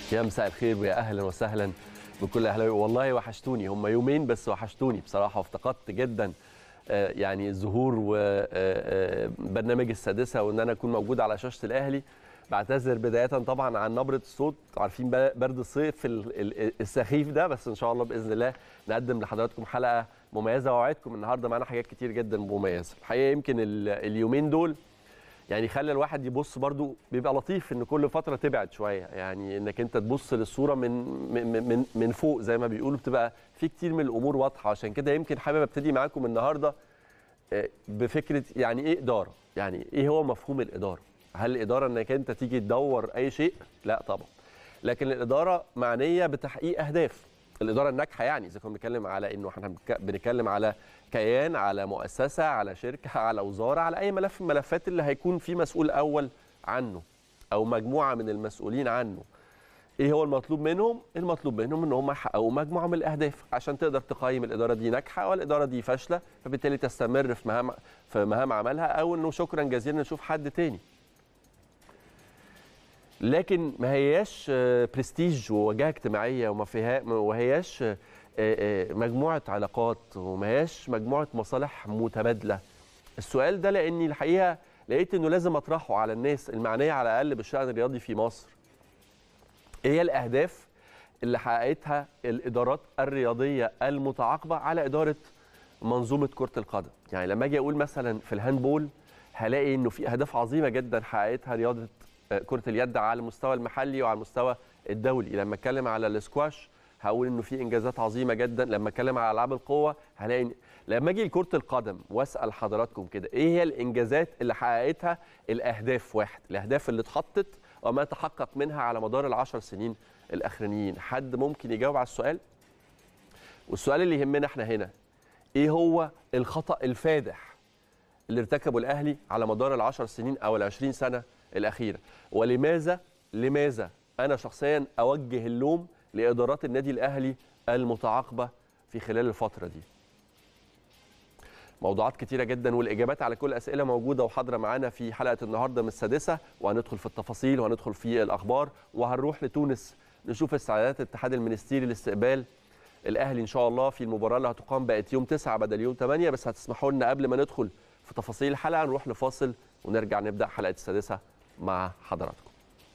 يا مساء الخير ويا اهلا وسهلا بكل اهلاوي والله وحشتوني هم يومين بس وحشتوني بصراحه وافتقدت جدا آه، يعني ظهور وبرنامج السادسه وان انا اكون موجود على شاشه الاهلي بعتذر بدايه طبعا عن نبره الصوت عارفين ب- برد الصيف ال- ال- السخيف ده بس ان شاء الله باذن الله نقدم لحضراتكم حلقه مميزه واوعدكم النهارده معانا حاجات كتير جدا مميزه الحقيقه يمكن ال- اليومين دول يعني خلى الواحد يبص برضو بيبقى لطيف ان كل فتره تبعد شويه يعني انك انت تبص للصوره من من من, من فوق زي ما بيقولوا بتبقى في كتير من الامور واضحه عشان كده يمكن حابب ابتدي معاكم النهارده آه، بفكره يعني ايه اداره يعني ايه هو مفهوم الاداره هل الاداره انك انت تيجي تدور اي شيء لا طبعا لكن الاداره معنيه بتحقيق اهداف الاداره الناجحه يعني اذا كنا بنتكلم على انه احنا بنك- بنتكلم على كيان على مؤسسه على شركه على وزاره على اي ملف من الملفات اللي هيكون في مسؤول اول عنه او مجموعه من المسؤولين عنه ايه هو المطلوب منهم المطلوب منهم ان هم يحققوا مجموعه من الاهداف عشان تقدر تقيم الاداره دي ناجحه ولا الاداره دي فاشله فبالتالي تستمر في مهام في مهام عملها او انه شكرا جزيلا نشوف حد تاني لكن ما هياش آه، برستيج ووجهه اجتماعيه وما فيها ما هياش آه، آه، مجموعه علاقات وما هياش مجموعه مصالح متبادله السؤال ده لاني الحقيقه لقيت انه لازم اطرحه على الناس المعنيه على الاقل بالشان الرياضي في مصر ايه هي الاهداف اللي حققتها الادارات الرياضيه المتعاقبه على اداره منظومه كره القدم يعني لما اجي اقول مثلا في الهاندبول هلاقي انه في اهداف عظيمه جدا حققتها رياضه آه، كره اليد على المستوى المحلي وعلى المستوى الدولي لما اتكلم على الاسكواش هقول انه في انجازات عظيمه جدا لما اتكلم على العاب القوه هلاقي إن- لما اجي لكره القدم واسال حضراتكم كده ايه هي الانجازات اللي حققتها الاهداف واحد الاهداف اللي اتحطت وما تحقق منها على مدار العشر سنين الاخرانيين حد ممكن يجاوب على السؤال والسؤال اللي يهمنا احنا هنا ايه هو الخطا الفادح اللي ارتكبه الاهلي على مدار العشر سنين او العشرين سنه الاخيره ولماذا لماذا انا شخصيا اوجه اللوم لادارات النادي الاهلي المتعاقبه في خلال الفتره دي موضوعات كتيره جدا والاجابات على كل الاسئله موجوده وحاضره معانا في حلقه النهارده من السادسه وهندخل في التفاصيل وهندخل في الاخبار وهنروح لتونس نشوف استعدادات الاتحاد المنستيري لاستقبال الاهلي ان شاء الله في المباراه اللي هتقام بقت يوم 9 بدل يوم 8 بس هتسمحوا لنا قبل ما ندخل في تفاصيل الحلقه نروح لفاصل ونرجع نبدا حلقه السادسه مع حضراتكم.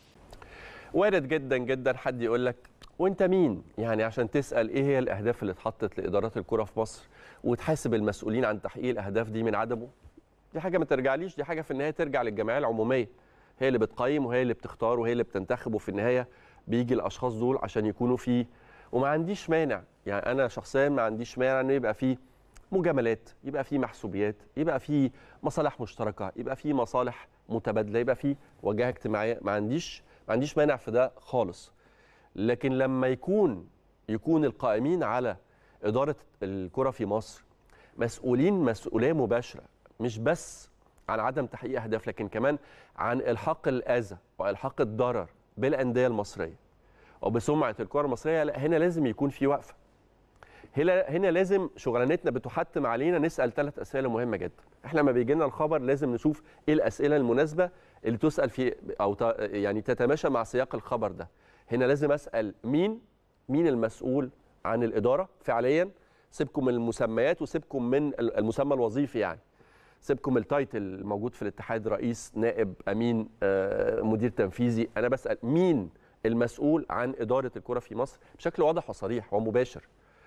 وارد جدا جدا حد يقول لك وانت مين؟ يعني عشان تسال ايه هي الاهداف اللي اتحطت لادارات الكره في مصر وتحاسب المسؤولين عن تحقيق الاهداف دي من عدمه؟ دي حاجه ما ترجعليش دي حاجه في النهايه ترجع للجمعيه العموميه هي اللي بتقيم وهي اللي بتختار وهي اللي بتنتخب وفي النهايه بيجي الاشخاص دول عشان يكونوا فيه وما عنديش مانع يعني انا شخصيا ما عنديش مانع ان يبقى فيه مجاملات يبقى فيه محسوبيات يبقى فيه مصالح مشتركه يبقى فيه مصالح متبادله يبقى فيه وجهه اجتماعيه ما عنديش ما عنديش مانع في ده خالص لكن لما يكون يكون القائمين على اداره الكره في مصر مسؤولين مسؤوليه مباشره مش بس عن عدم تحقيق اهداف لكن كمان عن الحاق الاذى والحاق الضرر بالانديه المصريه وبسمعه الكره المصريه لا هنا لازم يكون في وقفه هنا هنا لازم شغلانتنا بتحتم علينا نسال ثلاث اسئله مهمه جدا احنا لما بيجي لنا الخبر لازم نشوف ايه الاسئله المناسبه اللي تسال في او ت- يعني تتماشى مع سياق الخبر ده هنا لازم اسال مين مين المسؤول عن الاداره فعليا سيبكم من المسميات وسيبكم من ال- المسمى الوظيفي يعني سيبكم التايتل الموجود في الاتحاد رئيس نائب امين آه، مدير تنفيذي انا بسال مين المسؤول عن اداره الكره في مصر بشكل واضح وصريح ومباشر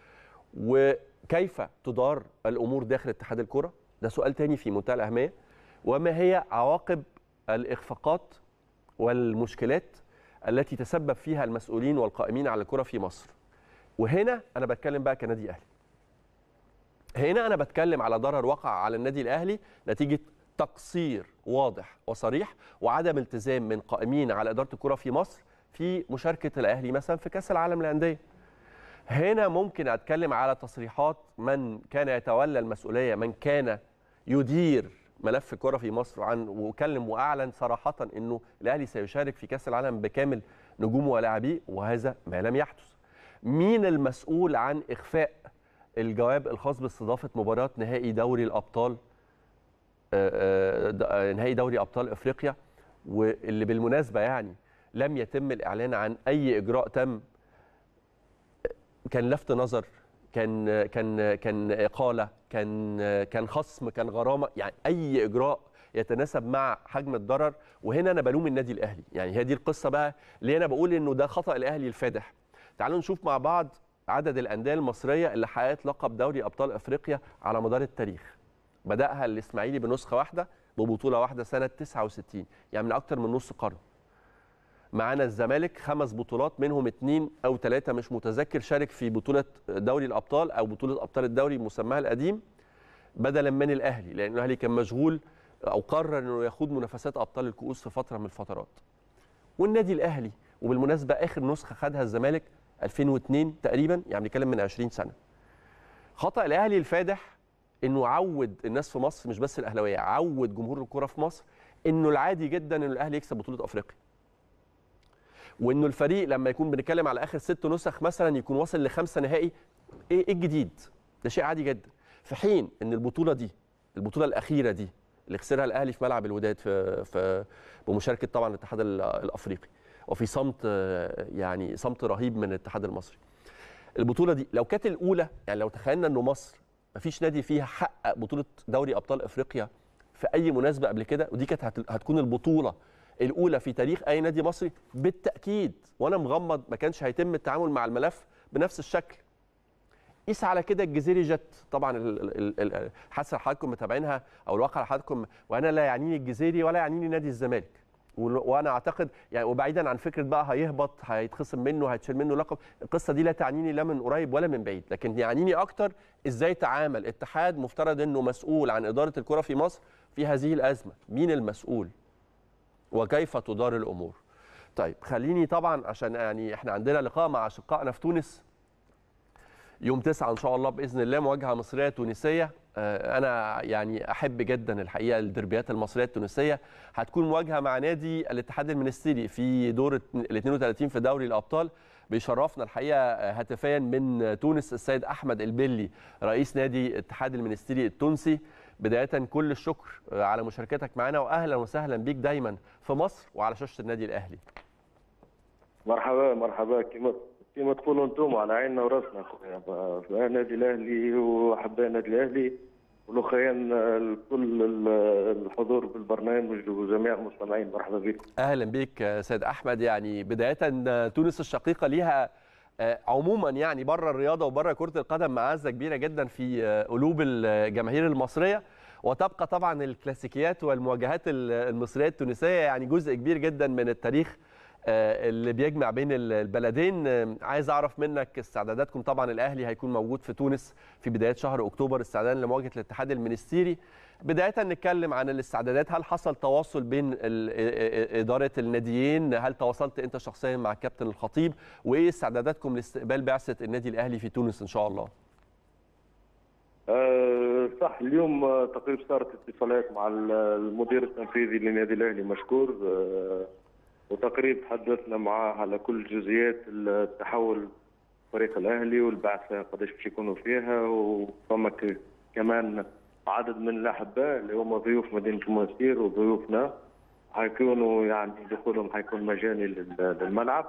وكيف تدار الامور داخل اتحاد الكره ده سؤال تاني في منتهى الاهميه وما هي عواقب الاخفاقات والمشكلات التي تسبب فيها المسؤولين والقائمين على الكره في مصر وهنا انا بتكلم بقى كنادي اهلي هنا انا بتكلم على ضرر وقع على النادي الاهلي نتيجه تقصير واضح وصريح وعدم التزام من قائمين على اداره الكره في مصر في مشاركه الاهلي مثلا في كاس العالم للانديه هنا ممكن اتكلم على تصريحات من كان يتولى المسؤوليه من كان يدير ملف الكره في مصر عن وكلم واعلن صراحه انه الاهلي سيشارك في كاس العالم بكامل نجومه ولاعبيه وهذا ما لم يحدث. مين المسؤول عن اخفاء الجواب الخاص باستضافه مباراه نهائي دوري الابطال آه، آه، د- آه، نهائي دوري ابطال افريقيا واللي بالمناسبه يعني لم يتم الاعلان عن اي اجراء تم كان لفت نظر كان كان كان اقاله كان كان خصم كان غرامه يعني اي اجراء يتناسب مع حجم الضرر وهنا انا بلوم النادي الاهلي يعني هي دي القصه بقى اللي انا بقول انه ده خطا الاهلي الفادح تعالوا نشوف مع بعض عدد الانديه المصريه اللي حققت لقب دوري ابطال افريقيا على مدار التاريخ بداها الاسماعيلي بنسخه واحده ببطوله واحده سنه 69 يعني من اكتر من نص قرن معانا الزمالك خمس بطولات منهم اثنين او ثلاثه مش متذكر شارك في بطوله دوري الابطال او بطوله ابطال الدوري مسماها القديم بدلا من الاهلي لان الاهلي كان مشغول او قرر انه يخوض منافسات ابطال الكؤوس في فتره من الفترات والنادي الاهلي وبالمناسبه اخر نسخه خدها الزمالك 2002 تقريبا يعني بنتكلم من 20 سنه خطا الاهلي الفادح انه عود الناس في مصر مش بس الاهلاويه عود جمهور الكره في مصر انه العادي جدا ان الاهلي يكسب بطوله افريقيا وانه الفريق لما يكون بنتكلم على اخر ست نسخ مثلا يكون واصل لخمسه نهائي ايه إيه الجديد ده شيء عادي جدا في حين ان البطوله دي البطوله الاخيره دي اللي خسرها الاهلي في ملعب الوداد في في بمشاركه طبعا الاتحاد ال- الافريقي وفي صمت آه، يعني صمت رهيب من الاتحاد المصري البطوله دي لو كانت الاولى يعني لو تخيلنا انه مصر مفيش نادي فيها حقق بطوله دوري ابطال افريقيا في اي مناسبه قبل كده ودي كانت هت- هتكون البطوله الاولى في تاريخ اي نادي مصري بالتاكيد وانا مغمض ما كانش هيتم التعامل مع الملف بنفس الشكل قيس على كده الجزيري جت طبعا ال- ال- ال- ال- حادثه اللي حضراتكم متابعينها او الواقع اللي حضراتكم وانا لا يعنيني الجزيري ولا يعنيني نادي الزمالك ول- وانا اعتقد يعني وبعيدا عن فكره بقى هيهبط هيتخصم منه هيتشال منه لقب القصه دي لا تعنيني لا من قريب ولا من بعيد لكن يعنيني اكتر ازاي تعامل اتحاد مفترض انه مسؤول عن اداره الكره في مصر في هذه الازمه مين المسؤول وكيف تدار الامور طيب خليني طبعا عشان يعني احنا عندنا لقاء مع اشقائنا في تونس يوم 9 ان شاء الله باذن الله مواجهه مصريه تونسيه آه، انا يعني احب جدا الحقيقه الدربيات المصريه التونسيه هتكون مواجهه مع نادي الاتحاد المنستيري في دور ال 32 في دوري الابطال بيشرفنا الحقيقه هاتفيا من تونس السيد احمد البلي رئيس نادي الاتحاد المنستيري التونسي بدايه كل الشكر آه، على مشاركتك معنا واهلا وسهلا بيك دايما في مصر وعلى شاشه النادي الاهلي مرحبا مرحبا كما كما تقولوا انتم على عيننا وراسنا خويا ف- النادي الاهلي واحباء النادي الاهلي والاخوين الكل ال- الحضور بالبرنامج وجميع المستمعين مرحبا بكم اهلا بيك آه، سيد احمد يعني بدايه آه، تونس الشقيقه ليها آه، عموما يعني بره الرياضه وبره كره القدم معزه كبيره جدا في آه، قلوب الجماهير المصريه وتبقى طبعا الكلاسيكيات والمواجهات ال- المصريه التونسيه يعني جزء كبير جدا من التاريخ آه، اللي بيجمع بين ال- البلدين آه، عايز اعرف منك استعداداتكم طبعا الاهلي هيكون موجود في تونس في بدايه شهر اكتوبر استعدادا لمواجهه الاتحاد المنستيري بدايه نتكلم عن الاستعدادات هل حصل تواصل بين ال- إ- إ- اداره الناديين هل تواصلت انت شخصيا مع الكابتن الخطيب وايه استعداداتكم لاستقبال بعثه النادي الاهلي في تونس ان شاء الله أه صح اليوم آه، تقريبا صارت اتصالات مع ال- المدير التنفيذي للنادي الاهلي مشكور أه وتقريبا تحدثنا معاه على كل جزئيات التحول فريق الاهلي والبعثه قداش باش يكونوا فيها وفما ك- كمان عدد من الاحباء اللي هم ضيوف مدينه المنستير وضيوفنا حيكونوا يعني دخولهم حيكون مجاني لل- للملعب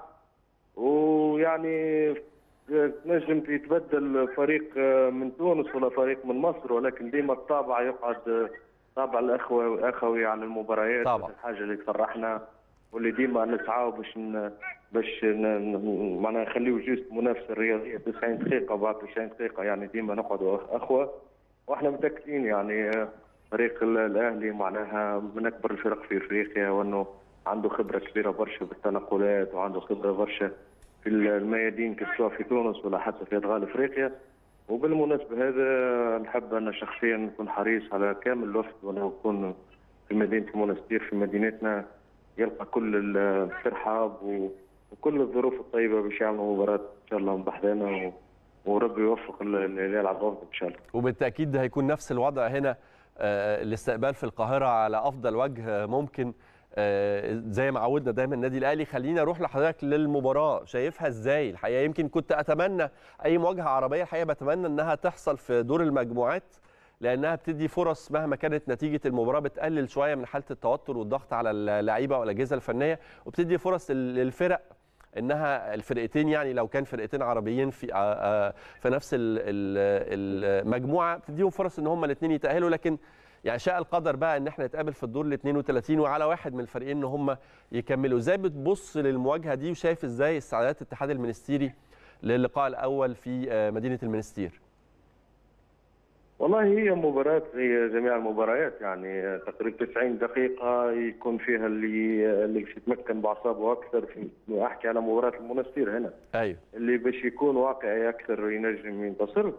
ويعني نجم يتبدل فريق من تونس ولا فريق من مصر ولكن ديما الطابع يقعد طابع الاخوه اخوي على المباريات طبعا. الحاجه اللي تفرحنا واللي ديما نسعاو باش ن... باش ن... ن- معناها نخليو جوست منافسه رياضيه 90 دقيقه بعد 90 دقيقه يعني ديما نقعدوا اخوه واحنا متاكدين يعني فريق ال- الاهلي معناها من اكبر الفرق في افريقيا وانه عنده خبره كبيره برشا بالتنقلات وعنده خبره برشا في الميادين سواء في تونس ولا حتى في ادغال افريقيا وبالمناسبه هذا نحب انا شخصيا نكون حريص على كامل الوفد وانا نكون في مدينه المنستير في مدينتنا يلقى كل الترحاب و- وكل الظروف الطيبه باش يعملوا مباراه ان شاء الله بحذانا و... وربي يوفق ال- اللي يلعب افضل ان شاء الله وبالتاكيد هيكون نفس الوضع هنا آه، الاستقبال في القاهره على افضل وجه ممكن آه، زي ما عودنا دايما النادي الاهلي خلينا اروح لحضرتك للمباراه شايفها ازاي الحقيقه يمكن كنت اتمنى اي مواجهه عربيه الحقيقه بتمنى انها تحصل في دور المجموعات لانها بتدي فرص مهما كانت نتيجه المباراه بتقلل شويه من حاله التوتر والضغط على اللعيبه والاجهزه الفنيه وبتدي فرص للفرق انها الفرقتين يعني لو كان فرقتين عربيين في في نفس المجموعه بتديهم فرص ان هم الاثنين يتاهلوا لكن يعني شاء القدر بقى ان احنا نتقابل في الدور ال 32 وعلى واحد من الفريقين ان هم يكملوا ازاي بتبص للمواجهه دي وشايف ازاي استعدادات الاتحاد المنستيري للقاء الاول في مدينه المنستير والله هي مباراة زي جميع المباريات يعني تقريبا 90 دقيقة يكون فيها اللي اللي يتمكن بأعصابه أكثر في أحكي على مباراة المنستير هنا أيوه اللي باش يكون واقعي أكثر ينجم ينتصر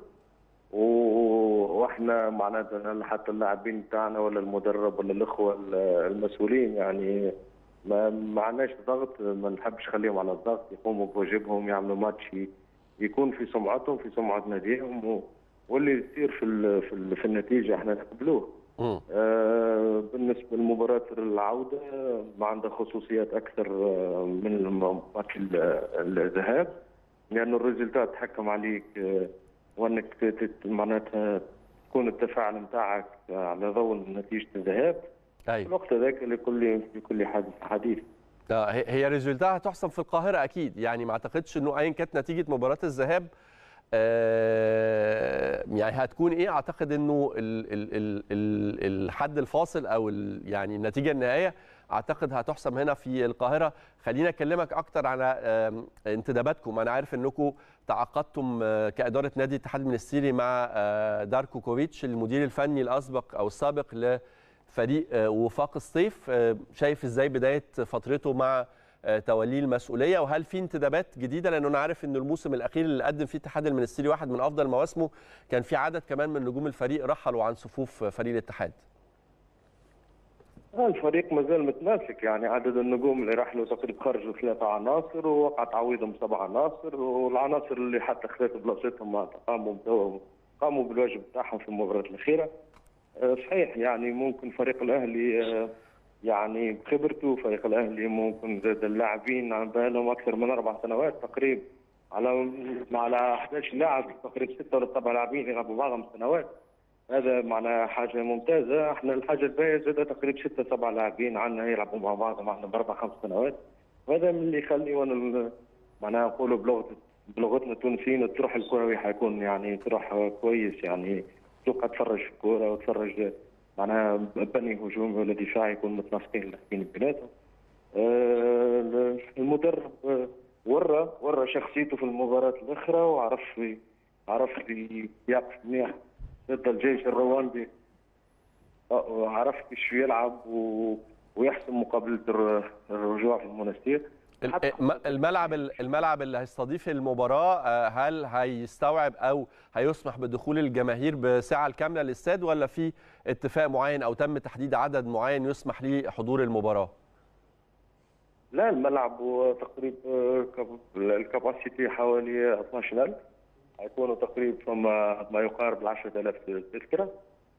واحنا معناتها حتى اللاعبين بتاعنا ولا المدرب ولا الاخوه المسؤولين يعني ما ما عندناش ضغط ما نحبش نخليهم على الضغط يقوموا بواجبهم يعملوا ماتش يكون في سمعتهم في سمعه ناديهم واللي يصير في ال في, ال في النتيجه احنا نقبلوه. آه بالنسبه لمباراه العوده ما عندها خصوصيات اكثر من ماتش الذهاب لانه الريزلتات تحكم عليك آه وانك معناتها تكون التفاعل نتاعك على ضوء نتيجه الذهاب ايوه الوقت ذاك لكل لكل حديث حديث اه هي ريزولتها هتحسم في القاهره اكيد يعني ما اعتقدش انه ايا كانت نتيجه مباراه الذهاب آه يعني هتكون ايه اعتقد انه ال ال ال ال الحد الفاصل او يعني النتيجه النهائيه اعتقد هتحسم هنا في القاهره خلينا اكلمك اكتر على انتداباتكم انا عارف انكم تعاقدتم كاداره نادي الاتحاد المنستيري مع داركو كوفيتش المدير الفني الاسبق او السابق لفريق وفاق الصيف شايف ازاي بدايه فترته مع توليه المسؤوليه وهل في انتدابات جديده لانه انا عارف ان الموسم الاخير اللي قدم فيه الاتحاد المنستيري واحد من افضل مواسمه كان في عدد كمان من نجوم الفريق رحلوا عن صفوف فريق الاتحاد الفريق ما زال متماسك يعني عدد النجوم اللي رحلوا تقريبا خرجوا ثلاثة عناصر ووقع تعويضهم سبع عناصر والعناصر اللي حتى خذت بلاصتهم قاموا قاموا بالواجب بتاعهم في المباراة الأخيرة صحيح يعني ممكن فريق الأهلي يعني بخبرته فريق الأهلي ممكن زاد اللاعبين بقالهم أكثر من أربع سنوات تقريبا على على 11 لاعب تقريبا ستة ولا سبع لاعبين يلعبوا بعضهم سنوات هذا معناها حاجه ممتازه احنا الحاجه الباقيه زاد تقريبا ستة سبع لاعبين عندنا يلعبوا مع بعض معنا باربع خمس سنوات وهذا من اللي يخلي وانا معناها نقولوا بلغه بلغتنا التونسيين الطرح الكروي حيكون يعني طرح كويس يعني تبقى تفرج في الكوره وتفرج معناها بني هجومي ولا دفاعي يكون متناسقين اللاعبين بيناتهم آه المدرب ورى ورى شخصيته في المباراه الاخرى وعرف عرف يقف منيح ضد الجيش الرواندي عرف كيف يلعب و... ويحسم مقابله الرجوع في المنستير الملعب الملعب اللي هيستضيف المباراه هل هيستوعب او هيسمح بدخول الجماهير بسعه الكامله للاستاد ولا في اتفاق معين او تم تحديد عدد معين يسمح ليه حضور المباراه؟ لا الملعب هو تقريبا الكاباسيتي حوالي 12000 حيكونوا تقريبا فما ما يقارب ال 10000 تذكره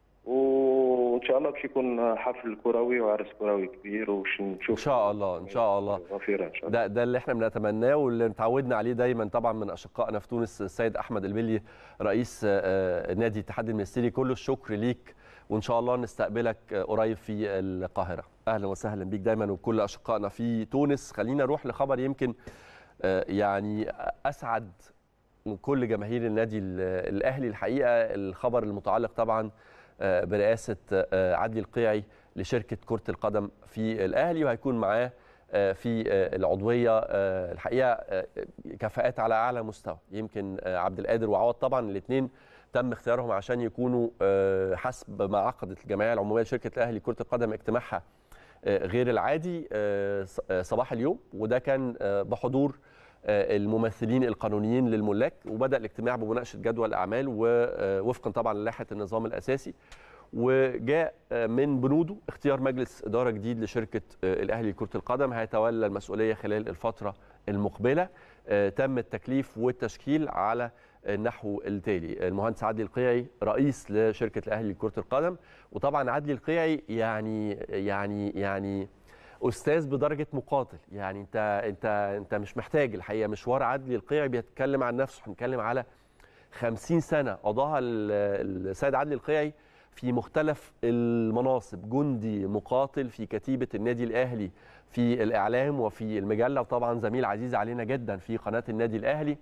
وان شاء الله باش يكون حفل كروي وعرس كروي كبير وباش نشوف ان شاء الله ان شاء الله وفيره ان شاء الله ده ده اللي احنا بنتمناه واللي متعودنا عليه دايما طبعا من اشقائنا في تونس السيد احمد البلي رئيس نادي الاتحاد المنستيري كل الشكر ليك وان شاء الله نستقبلك قريب في القاهره اهلا وسهلا بيك دايما وكل اشقائنا في تونس خلينا نروح لخبر يمكن يعني اسعد من كل جماهير النادي الاهلي الحقيقه الخبر المتعلق طبعا برئاسه عدلي القيعي لشركه كره القدم في الاهلي وهيكون معاه في العضويه الحقيقه كفاءات على اعلى مستوى يمكن عبد القادر وعوض طبعا الاثنين تم اختيارهم عشان يكونوا حسب ما عقدت الجمعيه العموميه لشركه الاهلي كره القدم اجتماعها غير العادي صباح اليوم وده كان بحضور الممثلين القانونيين للملاك وبدا الاجتماع بمناقشه جدول الاعمال ووفقا طبعا للائحه النظام الاساسي وجاء من بنوده اختيار مجلس اداره جديد لشركه الاهلي لكره القدم هيتولى المسؤوليه خلال الفتره المقبله تم التكليف والتشكيل على النحو التالي المهندس عدلي القيعي رئيس لشركه الاهلي لكره القدم وطبعا عدلي القيعي يعني يعني يعني استاذ بدرجه مقاتل يعني انت انت انت مش محتاج الحقيقه مشوار عدلي القيعي بيتكلم عن نفسه بنتكلم على 50 سنه قضاها السيد عدلي القيعي في مختلف المناصب جندي مقاتل في كتيبه النادي الاهلي في الاعلام وفي المجله وطبعا زميل عزيز علينا جدا في قناه النادي الاهلي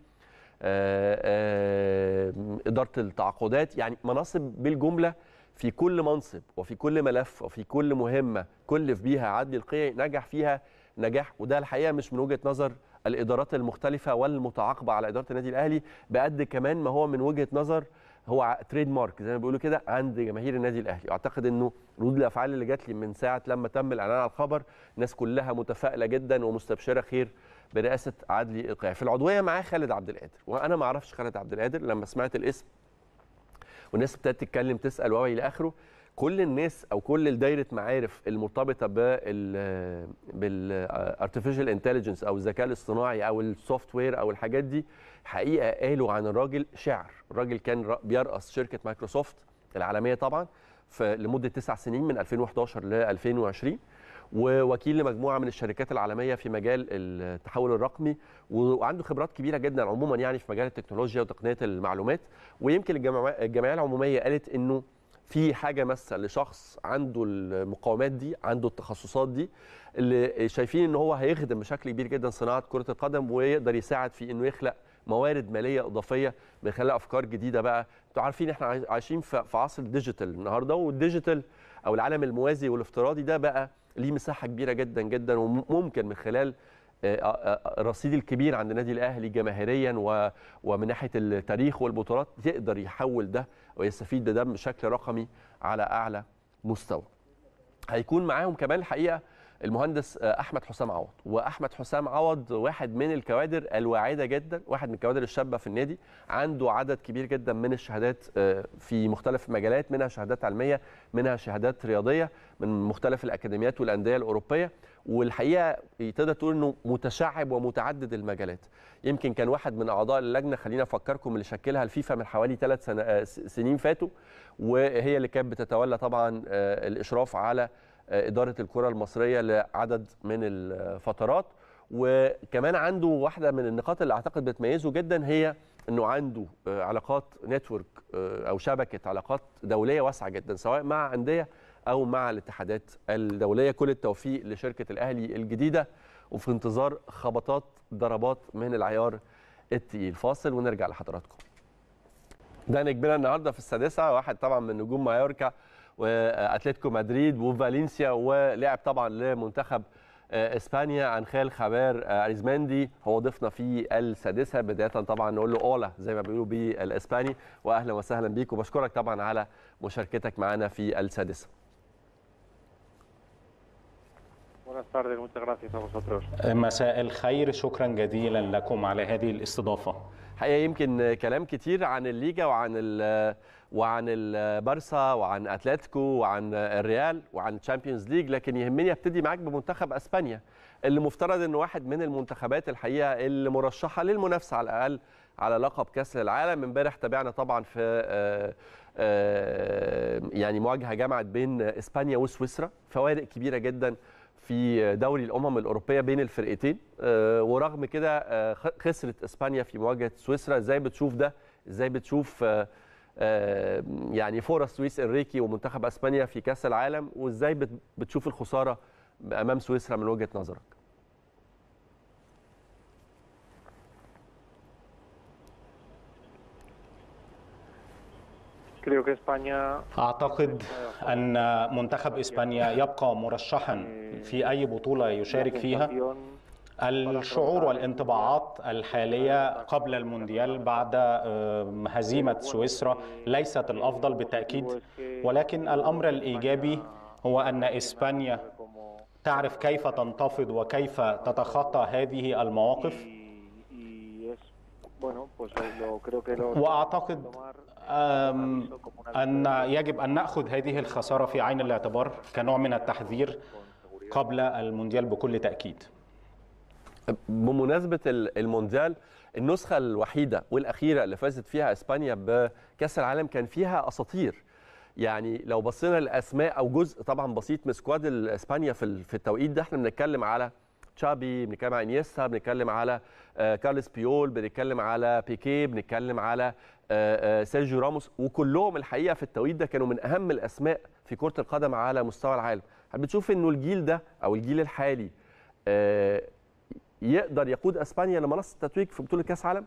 آه، آه، اداره التعاقدات يعني مناصب بالجمله في كل منصب وفي كل ملف وفي كل مهمه كلف بيها عدلي القيعي نجح فيها نجاح وده الحقيقه مش من وجهه نظر الادارات المختلفه والمتعاقبه على اداره النادي الاهلي بقد كمان ما هو من وجهه نظر هو تريد مارك زي ما بيقولوا كده عند جماهير النادي الاهلي اعتقد انه ردود الافعال اللي جات لي من ساعه لما تم الاعلان على الخبر الناس كلها متفائله جدا ومستبشره خير برئاسه عدلي القيعي في العضويه معاه خالد عبد القادر وانا ما اعرفش خالد عبد القادر لما سمعت الاسم والناس ابتدت تتكلم تسال وهو الى اخره كل الناس او كل الدايره معارف المرتبطه بال بالارتفيشال انتليجنس او الذكاء الاصطناعي او السوفت وير او الحاجات دي حقيقه قالوا عن الراجل شعر الراجل كان ر- بيرأس شركه مايكروسوفت العالميه طبعا في لمده تسع سنين من 2011 ل 2020 ووكيل لمجموعه من الشركات العالميه في مجال التحول الرقمي وعنده خبرات كبيره جدا عموما يعني في مجال التكنولوجيا وتقنيه المعلومات ويمكن الجمع- الجمعيه العموميه قالت انه في حاجه ماسه لشخص عنده المقاومات دي عنده التخصصات دي اللي شايفين ان هو هيخدم بشكل كبير جدا صناعه كره القدم ويقدر يساعد في انه يخلق موارد ماليه اضافيه من خلال افكار جديده بقى انتوا عارفين احنا عايش- عايشين في في عصر الديجيتال النهارده والديجيتال او العالم الموازي والافتراضي ده بقى ليه مساحه كبيره جدا جدا وممكن من خلال آه، آه، الرصيد الكبير عند النادي الاهلي جماهيريا و- ومن ناحيه التاريخ والبطولات يقدر يحول ده ويستفيد ده بشكل رقمي على اعلى مستوى. هيكون معاهم كمان الحقيقه المهندس آه، احمد حسام عوض واحمد حسام عوض واحد من الكوادر الواعده جدا واحد من الكوادر الشابه في النادي عنده عدد كبير جدا من الشهادات آه، في مختلف المجالات منها شهادات علميه منها شهادات رياضيه من مختلف الاكاديميات والانديه الاوروبيه والحقيقه تقدر تقول انه متشعب ومتعدد المجالات يمكن كان واحد من اعضاء اللجنه خلينا افكركم اللي شكلها الفيفا من حوالي ثلاث سنة آه، س- سنين فاتوا وهي اللي كانت بتتولى طبعا آه، الاشراف على آه، اداره الكره المصريه لعدد من الفترات وكمان عنده واحده من النقاط اللي اعتقد بتميزه جدا هي انه عنده آه، علاقات نتورك او شبكه علاقات دوليه واسعه جدا سواء مع انديه او مع الاتحادات الدوليه كل التوفيق لشركه الاهلي الجديده وفي انتظار خبطات ضربات من العيار التقيل فاصل ونرجع لحضراتكم ده نجمنا النهارده في السادسه واحد طبعا من نجوم مايوركا واتلتيكو مدريد وفالنسيا ولعب طبعا لمنتخب آه، اسبانيا انخيل خابير آه، اريزماندي هو ضيفنا في السادسه بدايه طبعا نقول له اولا زي ما بيقولوا بالاسباني واهلا وسهلا بيك وبشكرك طبعا على مشاركتك معنا في السادسه Buenas tardes, muchas gracias a vosotros. مساء الخير شكرا جزيلا لكم على هذه الاستضافة حقيقه يمكن كلام كتير عن الليجا وعن ال وعن البارسا وعن اتلتيكو وعن الريال وعن الشامبيونز ليج لكن يهمني ابتدي معاك بمنتخب اسبانيا اللي مفترض انه واحد من المنتخبات الحقيقه اللي مرشحه للمنافسه على الاقل على لقب كاس العالم امبارح تابعنا طبعا في آه، آه، يعني مواجهه جمعت بين اسبانيا وسويسرا فوارق كبيره جدا في دوري الامم الاوروبيه بين الفرقتين آه، ورغم كده آه، خ- خسرت اسبانيا في مواجهه سويسرا ازاي بتشوف ده ازاي بتشوف آه، آه، يعني فرص لويس انريكي ومنتخب اسبانيا في كاس العالم وازاي بت- بتشوف الخساره امام سويسرا من وجهه نظرك Creo que España أعتقد أن منتخب إسبانيا يبقى مرشحا في أي بطولة يشارك فيها الشعور والانطباعات الحالية قبل المونديال بعد آه، هزيمة سويسرا ليست الأفضل بالتأكيد ولكن الأمر الإيجابي هو أن إسبانيا تعرف كيف تنتفض وكيف تتخطى هذه المواقف y es bueno, pues lo, creo que lo وأعتقد tomar أم، أن يجب أن نأخذ هذه الخسارة في عين الاعتبار كنوع من التحذير قبل المونديال بكل تأكيد بمناسبه ال- المونديال النسخه الوحيده والاخيره اللي فازت فيها اسبانيا بكاس العالم كان فيها اساطير يعني لو بصينا للاسماء او جزء طبعا بسيط من سكواد اسبانيا في ال- في التوقيت ده احنا بنتكلم على تشابي بنتكلم على انيستا بنتكلم على كارلس بيول بنتكلم على بيكي بنتكلم على سيرجيو راموس وكلهم الحقيقه في التوقيت ده كانوا من اهم الاسماء في كره القدم على مستوى العالم هل بتشوف انه الجيل ده او الجيل الحالي يقدر يقود اسبانيا لمنصه التتويج في بطوله كاس عالم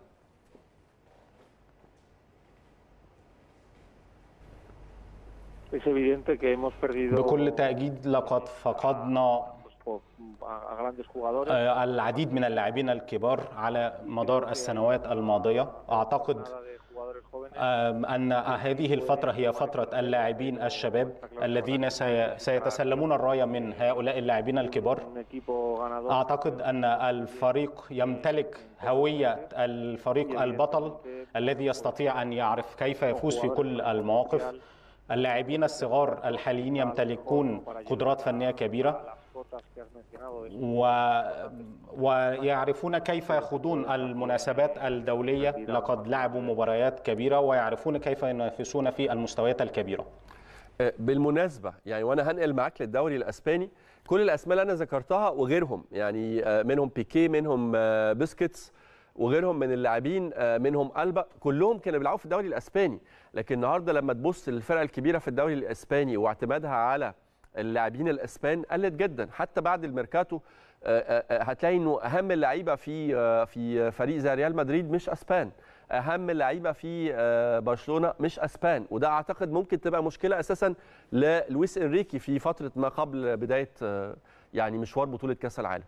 Es evidente que hemos perdido بكل تأكيد لقد فقدنا a grandes jugadores. العديد من اللاعبين الكبار على مدار السنوات الماضية أعتقد Nada de jugadores jóvenes. أن هذه الفترة هي فترة اللاعبين الشباب الذين سي- سيتسلمون الراية من هؤلاء اللاعبين الكبار Un equipo ganador. أعتقد أن الفريق يمتلك هوية الفريق البطل الذي يستطيع أن يعرف كيف يفوز في كل المواقف اللاعبين الصغار الحاليين يمتلكون قدرات فنية كبيرة Las cotas que has mencionado. es- و... ويعرفون كيف يخوضون المناسبات الدولية لقد لعبوا مباريات كبيرة ويعرفون كيف ينافسون في المستويات الكبيرة بالمناسبه يعني وانا هنقل معاك للدوري الاسباني كل الاسماء اللي انا ذكرتها وغيرهم يعني منهم بيكي منهم بسكيتس وغيرهم من اللاعبين منهم البا كلهم كانوا بيلعبوا في الدوري الاسباني لكن النهارده لما تبص للفرق الكبيره في الدوري الاسباني واعتمادها على اللاعبين الاسبان قلت جدا حتى بعد الميركاتو هتلاقي انه اهم اللعيبه في في فريق زي ريال مدريد مش اسبان اهم اللعيبه في برشلونه مش اسبان وده اعتقد ممكن تبقى مشكله اساسا للويس انريكي في فتره ما قبل بدايه يعني مشوار بطوله كاس العالم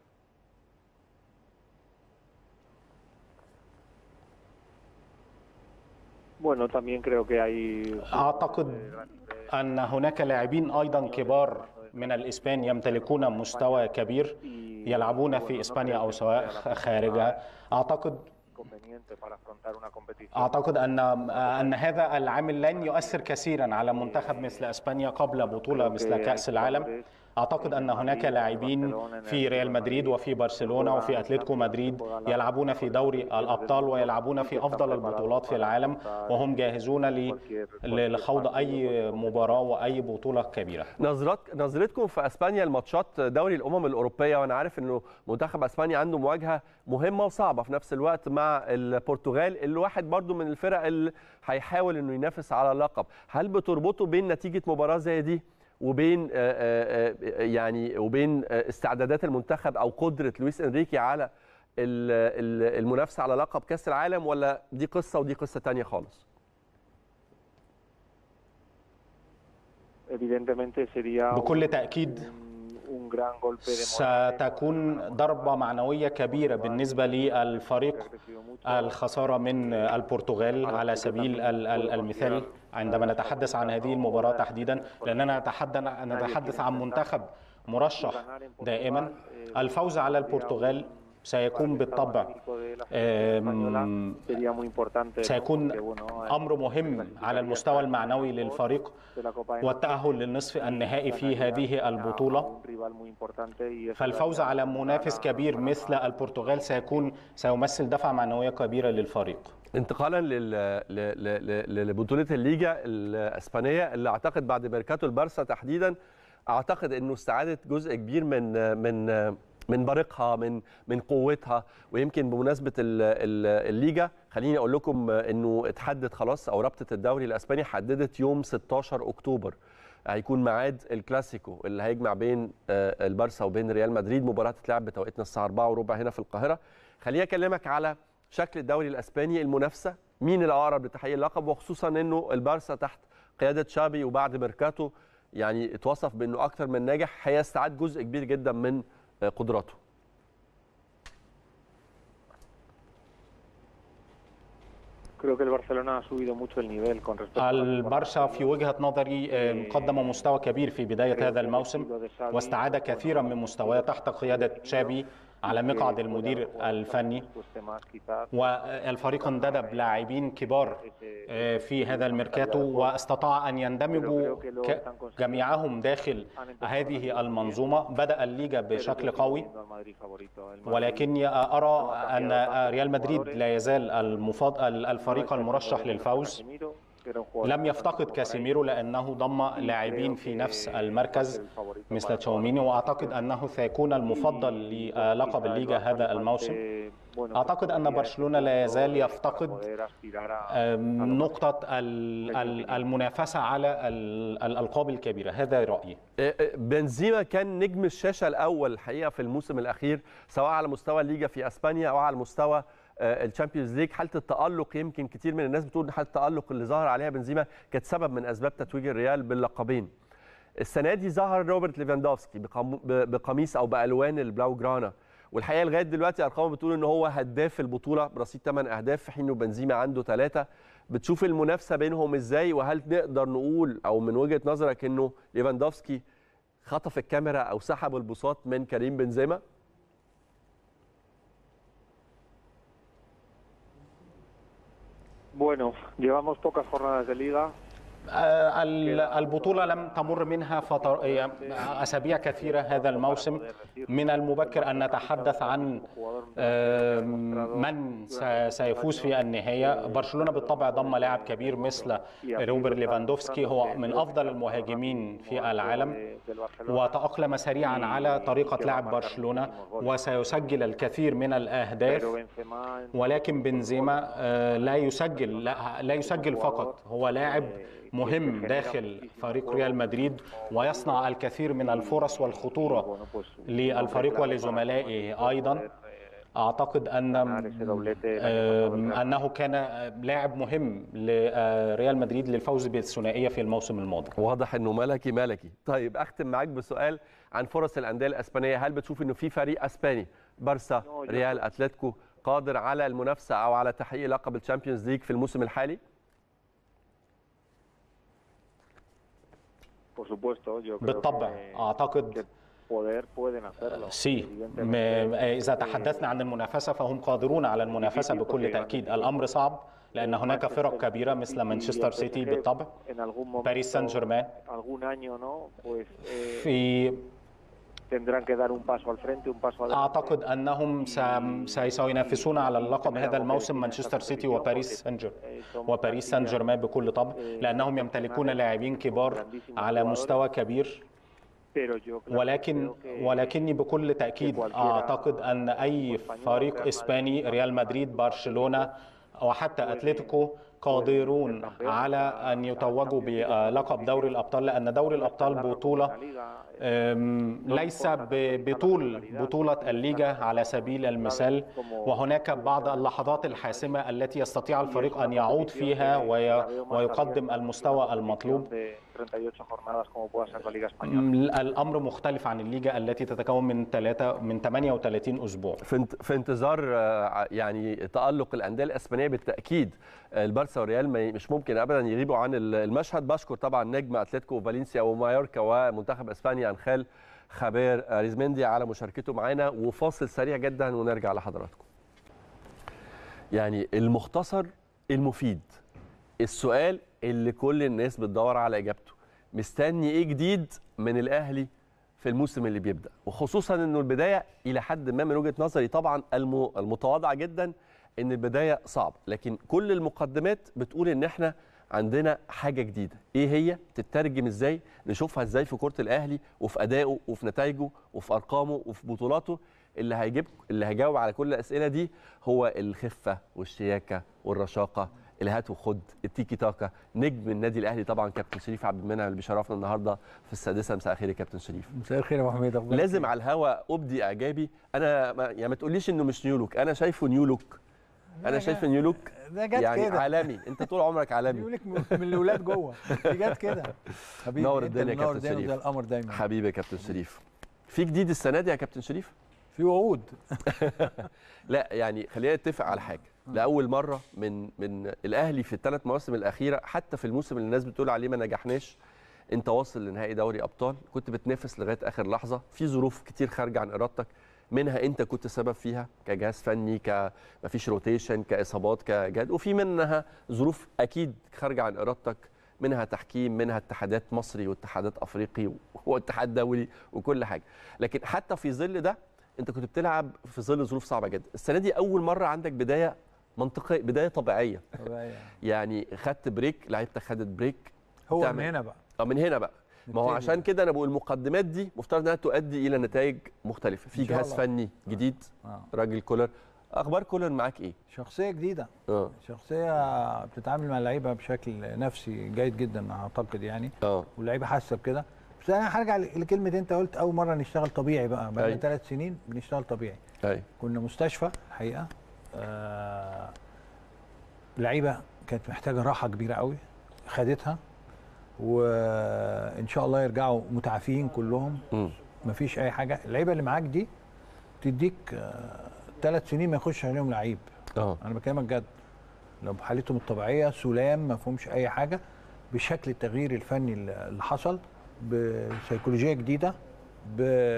Bueno, también creo que hay. أعتقد أن هناك لاعبين أيضا كبار من الإسبان يمتلكون مستوى كبير يلعبون في إسبانيا أو سواء خارجها أعتقد conveniente para afrontar una competición. أعتقد أن أن هذا العامل لن يؤثر كثيرا على منتخب مثل إسبانيا قبل بطولة مثل كأس العالم أعتقد أن هناك لاعبين في ريال مدريد وفي برشلونة وفي أتلتيكو مدريد يلعبون في دوري الأبطال ويلعبون في أفضل البطولات في العالم وهم جاهزون ل- لخوض أي مباراة وأي بطولة كبيرة نظرات نظرتكم في اسبانيا لماتشات دوري الامم الاوروبيه وانا عارف انه منتخب اسبانيا عنده مواجهه مهمه وصعبه في نفس الوقت مع البرتغال اللي واحد برضو من الفرق اللي هيحاول انه ينافس على اللقب هل بتربطوا بين نتيجه مباراه زي دي وبين آه، آه، آه، يعني وبين آه، استعدادات المنتخب او قدره لويس انريكي على ال- ال- المنافسه على لقب كاس العالم ولا دي قصه ودي قصه تانية خالص Evidentemente sería un, بكل تأكيد un gran golpe de moral. ستكون ضربة معنوية كبيرة بالنسبة للفريق الخسارة من البرتغال على سبيل ال- ال- المثال عندما نتحدث عن هذه المباراة تحديدا لأننا نتحدث نتحدث عن منتخب مرشح دائما الفوز على البرتغال سيكون بالطبع آم، Sería muy importante. سيكون porque, bueno, أمر مهم على المستوى المعنوي للفريق de la Copa de والتأهل للنصف النهائي في هذه البطولة un rival muy importante y eso فالفوز على منافس كبير مثل البرتغال سيكون سيمثل دفعة معنوية كبيرة للفريق انتقالا لل... ل- ل- ل- لبطوله الليجا الاسبانيه اللي اعتقد بعد ميركاتو البارسا تحديدا اعتقد انه استعادت جزء كبير من من من بريقها من من قوتها ويمكن بمناسبه ال- ال- الليجا خليني اقول لكم انه اتحدد خلاص او رابطه الدوري الاسباني حددت يوم 16 اكتوبر هيكون ميعاد الكلاسيكو اللي هيجمع بين آه، البارسا وبين ريال مدريد مباراه تتلعب بتوقيتنا الساعه 4 وربع هنا في القاهره خليني اكلمك على شكل الدوري الاسباني المنافسه مين الاقرب لتحقيق اللقب وخصوصا انه البارسا تحت قياده شابي وبعد ميركاتو يعني اتوصف بانه اكثر من ناجح هيستعاد جزء كبير جدا من آه، قدراته creo que el Barcelona ha subido mucho el nivel con respecto a la البرشا في وجهة نظري آه، قدم مستوى كبير في بداية هذا الموسم واستعاد كثيرا من مستواه تحت قيادة شابي على مقعد المدير الفني Cueste más, quizás. والفريق انتدب لاعبين كبار آه، في هذا الميركاتو واستطاع ان يندمجوا ك- جميعهم داخل هذه المنظومه بدا الليجا بشكل قوي Al Madrid favorito. El Madrid ولكني ارى ان ريال مدريد لا يزال المفاض... الفريق المرشح للفوز Casemiro, que لم يفتقد كاسيميرو لانه ضم لاعبين في نفس المركز مثل تشاوميني واعتقد انه سيكون المفضل للقب الليغا هذا الموسم اعتقد ان برشلونه لا يزال يفتقد نقطه المنافسه على الالقاب الكبيره هذا رايي بنزيما كان نجم الشاشه الاول الحقيقه في الموسم الاخير سواء على مستوى الليجا في اسبانيا او على مستوى الشامبيونز ليج حاله التالق يمكن كتير من الناس بتقول حاله التالق اللي ظهر عليها بنزيما كانت سبب من اسباب تتويج الريال باللقبين السنه دي ظهر روبرت ليفاندوفسكي بقميص او بالوان البلاو جرانا والحقيقه لغايه دلوقتي ارقامه بتقول ان هو هداف البطوله برصيد 8 اهداف في حين بنزيما عنده ثلاثه بتشوف المنافسه بينهم ازاي وهل نقدر نقول او من وجهه نظرك انه ليفاندوفسكي خطف الكاميرا او سحب البساط من كريم بنزيما؟ Bueno, llevamos pocas jornadas de liga. البطولة لم تمر منها فتر... أسابيع كثيرة هذا الموسم من المبكر أن نتحدث عن من سيفوز في النهاية برشلونة بالطبع ضم لاعب كبير مثل روبر ليفاندوفسكي هو من أفضل المهاجمين في العالم وتأقلم سريعا على طريقة لعب برشلونة وسيسجل الكثير من الأهداف ولكن بنزيما لا يسجل لا, لا يسجل فقط هو لاعب مهم داخل فريق ريال مدريد ويصنع الكثير من الفرص والخطورة للفريق ولزملائه أيضا أعتقد أن أنه كان لاعب مهم لريال مدريد للفوز بالثنائية في الموسم الماضي واضح أنه ملكي ملكي طيب أختم معاك بسؤال عن فرص الأندية الأسبانية هل بتشوف أنه في فريق أسباني بارسا ريال أتلتيكو قادر على المنافسة أو على تحقيق لقب الشامبيونز ليج في الموسم الحالي؟ بالطبع اعتقد سي اذا تحدثنا عن المنافسه فهم قادرون على المنافسه بكل تاكيد الامر صعب لان هناك فرق كبيره مثل مانشستر سيتي بالطبع باريس سان جيرمان في اعتقد انهم سينافسون على اللقب هذا الموسم مانشستر سيتي وباريس سان وباريس سان جيرمان بكل طبع لانهم يمتلكون لاعبين كبار على مستوى كبير ولكن ولكني بكل تاكيد اعتقد ان اي فريق اسباني ريال مدريد برشلونه وحتى اتلتيكو قادرون على ان يتوجوا بلقب دوري الابطال لان دوري الابطال بطوله ليس بطول بطوله الليجا على سبيل المثال وهناك بعض اللحظات الحاسمه التي يستطيع الفريق ان يعود فيها ويقدم المستوى المطلوب الامر مختلف عن الليجا التي تتكون من ثلاثه من 38 اسبوع في انتظار يعني تالق الانديه الاسبانيه بالتاكيد البارسا والريال مش ممكن ابدا يغيبوا عن المشهد بشكر طبعا نجم اتلتيكو وفالنسيا ومايوركا ومنتخب اسبانيا انخال خبير ريزمندي على مشاركته معانا وفاصل سريع جدا ونرجع لحضراتكم يعني المختصر المفيد السؤال اللي كل الناس بتدور على اجابته مستني ايه جديد من الاهلي في الموسم اللي بيبدا وخصوصا انه البدايه الى حد ما من وجهه نظري طبعا المتواضعه جدا ان البدايه صعبه لكن كل المقدمات بتقول ان احنا عندنا حاجه جديده ايه هي تترجم ازاي نشوفها ازاي في كره الاهلي وفي ادائه وفي نتائجه وفي ارقامه وفي بطولاته اللي هيجيب اللي هيجاوب على كل الاسئله دي هو الخفه والشياكه والرشاقه الهات وخد التيكي تاكا نجم النادي الاهلي طبعا كابتن شريف عبد المنعم اللي بيشرفنا النهارده في السادسه مساء الخير يا كابتن شريف مساء الخير يا ابو حميد لازم على الهوا ابدي اعجابي انا ما يعني ما تقوليش انه مش نيو لوك انا شايفه نيو لوك انا شايف نيو لوك ده جت يعني كده عالمي انت طول عمرك عالمي نيو لوك من الاولاد جوه دي جت كده حبيبي نور أنت الدنيا يا منور كابتن دايما شريف. زي القمر دايما حبيبي يا كابتن شريف في جديد السنه دي يا كابتن شريف في وعود لا يعني خلينا نتفق على حاجه لاول مره من من الاهلي في الثلاث مواسم الاخيره حتى في الموسم اللي الناس بتقول عليه ما نجحناش انت واصل لنهائي دوري ابطال كنت بتنافس لغايه اخر لحظه في ظروف كتير خارجه عن ارادتك منها انت كنت سبب فيها كجهاز فني ك مفيش روتيشن كاصابات كجهد وفي منها ظروف اكيد خارجه عن ارادتك منها تحكيم منها اتحادات مصري واتحادات افريقي واتحاد دولي وكل حاجه لكن حتى في ظل ده انت كنت بتلعب في ظل ظروف صعبه جدا السنه دي اول مره عندك بدايه منطقيه بدايه طبيعيه طبيعي. يعني خدت بريك لعيبتك خدت بريك هو تعمل- من هنا بقى اه من هنا بقى ما هو نبتدي عشان بقى. كده انا بقول المقدمات دي مفترض انها تؤدي الى نتائج مختلفه في إن شاء جهاز الله. فني جديد آه. راجل كولر اخبار كولر معاك ايه شخصيه جديده اه شخصيه بتتعامل مع اللعيبه بشكل نفسي جيد جدا اعتقد يعني اه واللعيبه حاسه بكده بس انا هرجع لكلمه انت قلت اول مره نشتغل طبيعي بقى بقى أيوة. ثلاث سنين بنشتغل طبيعي ايوه كنا مستشفى الحقيقه آه لعيبه كانت محتاجه راحه كبيره قوي خدتها وان شاء الله يرجعوا متعافين كلهم مم. مفيش اي حاجه اللعيبه اللي معاك دي تديك ثلاث سنين ما يخش عليهم لعيب اه انا بكلمك جد لو بحالتهم الطبيعيه سلام ما فيهمش اي حاجه بشكل التغيير الفني اللي حصل بسيكولوجيه جديده ب...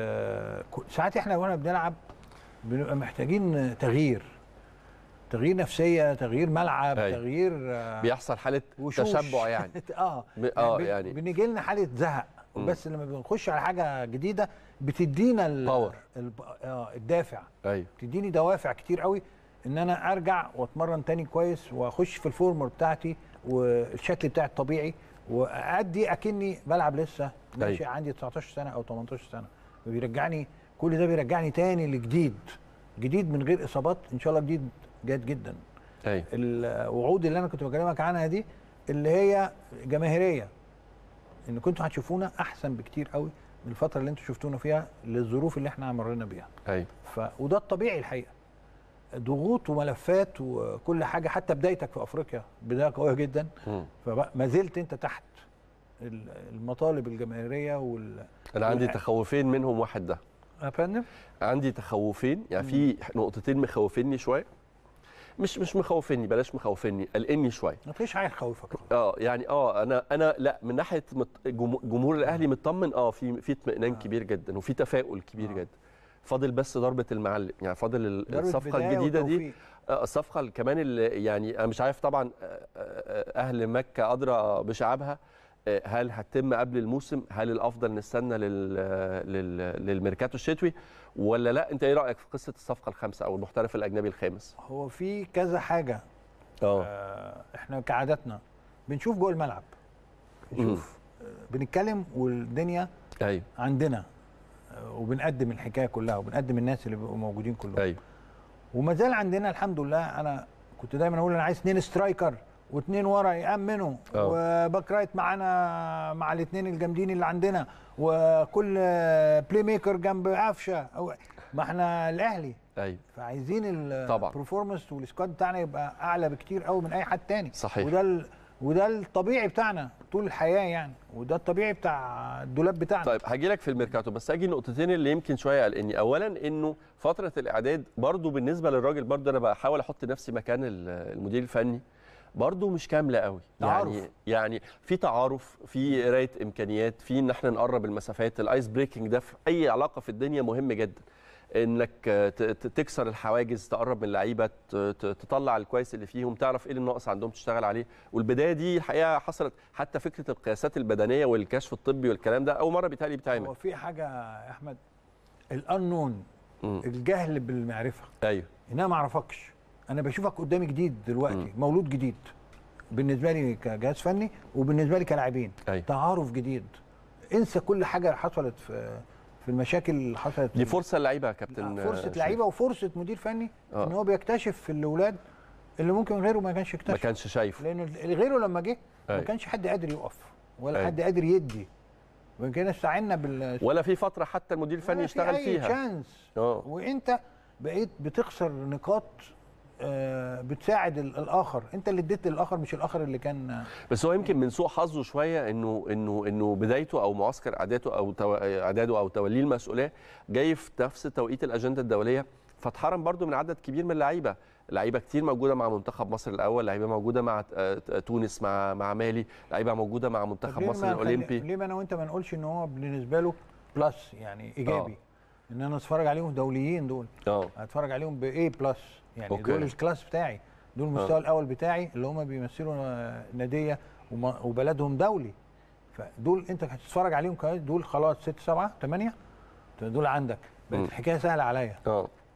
ساعات احنا وانا بنلعب بنبقى محتاجين تغيير تغيير نفسيه تغيير ملعب أيوة. تغيير آه، بيحصل حاله وشوش. تشبع يعني اه ب- آه، بن- يعني. بنيجي لنا حاله زهق مم. بس لما بنخش على حاجه جديده بتدينا ال- باور. الب- آه الدافع ايوه بتديني دوافع كتير قوي ان انا ارجع واتمرن تاني كويس واخش في الفورمر بتاعتي والشكل بتاعي الطبيعي وادي اكني بلعب لسه ماشي أيوة. عندي 19 سنه او 18 سنه فبيرجعني كل ده بيرجعني تاني لجديد جديد من غير اصابات ان شاء الله جديد جيد جدا ايوه الوعود اللي انا كنت بكلمك عنها دي اللي هي جماهيريه ان كنتوا هتشوفونا احسن بكتير قوي من الفتره اللي انتوا شفتونا فيها للظروف اللي احنا مرينا بيها ايوه ف... وده الطبيعي الحقيقه ضغوط وملفات وكل حاجه حتى بدايتك في افريقيا بدايه قويه جدا مم. فما زلت انت تحت ال- المطالب الجماهيريه وال انا عندي والع- تخوفين منهم واحد ده يا فندم عندي تخوفين يعني في نقطتين مخوفيني شويه مش مش مخوفيني بلاش مخوفيني قلقني شويه ما فيش حاجه تخوفك اه يعني اه انا انا لا من ناحيه مت- جمهور جمهور الاهلي مطمن اه في في اطمئنان كبير جدا وفي تفاؤل كبير آه. جدا فاضل بس ضربه المعلم يعني فاضل ال- ضربة الصفقه بداية الجديده دي وتوفيق. آه، الصفقه اللي كمان اللي يعني انا مش عارف طبعا آه، آه، اهل مكه ادرى بشعابها آه، هل هتتم قبل الموسم هل الافضل نستنى لل لل للميركاتو الشتوي ولا لا انت ايه رايك في قصه الصفقه الخامسه او المحترف الاجنبي الخامس هو في كذا حاجه اه آه احنا كعادتنا بنشوف جوه الملعب بنشوف آه بنتكلم والدنيا ايوه عندنا آه وبنقدم الحكايه كلها وبنقدم الناس اللي بيبقوا موجودين كلهم ايوه وما زال عندنا الحمد لله انا كنت دايما اقول انا عايز اثنين سترايكر واثنين ورا يامنوا أه. وباك رايت معانا مع الاثنين الجامدين اللي عندنا وكل بلاي ميكر جنب قفشه أو- ما احنا الاهلي ايوه فعايزين طبعا. البرفورمانس والسكواد بتاعنا يبقى اعلى بكتير قوي من اي حد تاني صحيح. وده ال... وده الطبيعي بتاعنا طول الحياه يعني وده الطبيعي بتاع الدولاب بتاعنا طيب هاجي لك في الميركاتو بس اجي النقطتين اللي يمكن شويه قلقني اولا انه فتره الاعداد برضو بالنسبه للراجل برضو انا بحاول احط نفسي مكان ال- المدير الفني برضو مش كامله قوي تعارف. يعني يعني في تعارف في قرايه امكانيات في ان احنا نقرب المسافات الايس بريكنج ده في اي علاقه في الدنيا مهم جدا انك ت- ت- تكسر الحواجز تقرب من اللعيبه ت- ت- تطلع الكويس اللي فيهم تعرف ايه اللي ناقص عندهم تشتغل عليه والبدايه دي الحقيقه حصلت حتى فكره القياسات البدنيه والكشف الطبي والكلام ده اول مره بيتهيألي هو بيتعمل في حاجه يا احمد الانون مم. الجهل بالمعرفه ايوه ان انا ما اعرفكش انا بشوفك قدامي جديد دلوقتي مم. مولود جديد بالنسبه لي كجهاز فني وبالنسبه لي كلاعبين أيوة. تعارف جديد انسى كل حاجه حصلت في في المشاكل اللي حصلت دي فرصه للعيبه يا كابتن فرصه شريف. لعيبه وفرصه مدير فني آه. ان هو بيكتشف في الاولاد اللي ممكن غيره ما كانش ما يكتشف كانش شايفه لان غيره لما جه ما أيوة. كانش حد قادر يقف ولا أيوة. حد قادر يدي وكده استعنا بال ولا في فتره حتى المدير الفني ولا في يشتغل أي فيها شانس اه وانت بقيت بتخسر نقاط آه، بتساعد ال- الاخر انت اللي اديت للاخر مش الاخر اللي كان بس هو يمكن من سوء حظه شويه انه انه انه بدايته او معسكر اعداده او تو- اعداده او توليه المسؤوليه جاي في نفس توقيت الاجنده الدوليه فاتحرم برضو من عدد كبير من اللعيبه لعيبه كتير موجوده مع منتخب مصر الاول لعيبه موجوده مع آه، تونس مع مع مالي لعيبه موجوده مع طب منتخب ليه مصر ما نخلي- الاولمبي ليه ما انا وانت ما نقولش ان هو بالنسبه له بلس يعني ايجابي ان انا اتفرج عليهم دوليين دول اه اتفرج عليهم بايه بلس يعني أوكي. دول الكلاس بتاعي دول المستوى الاول بتاعي اللي هم بيمثلوا آه، ناديه وما- وبلدهم دولي فدول انت هتتفرج عليهم كويس دول خلاص ست سبعه ثمانيه دول عندك بقت مم. الحكايه سهله عليا اه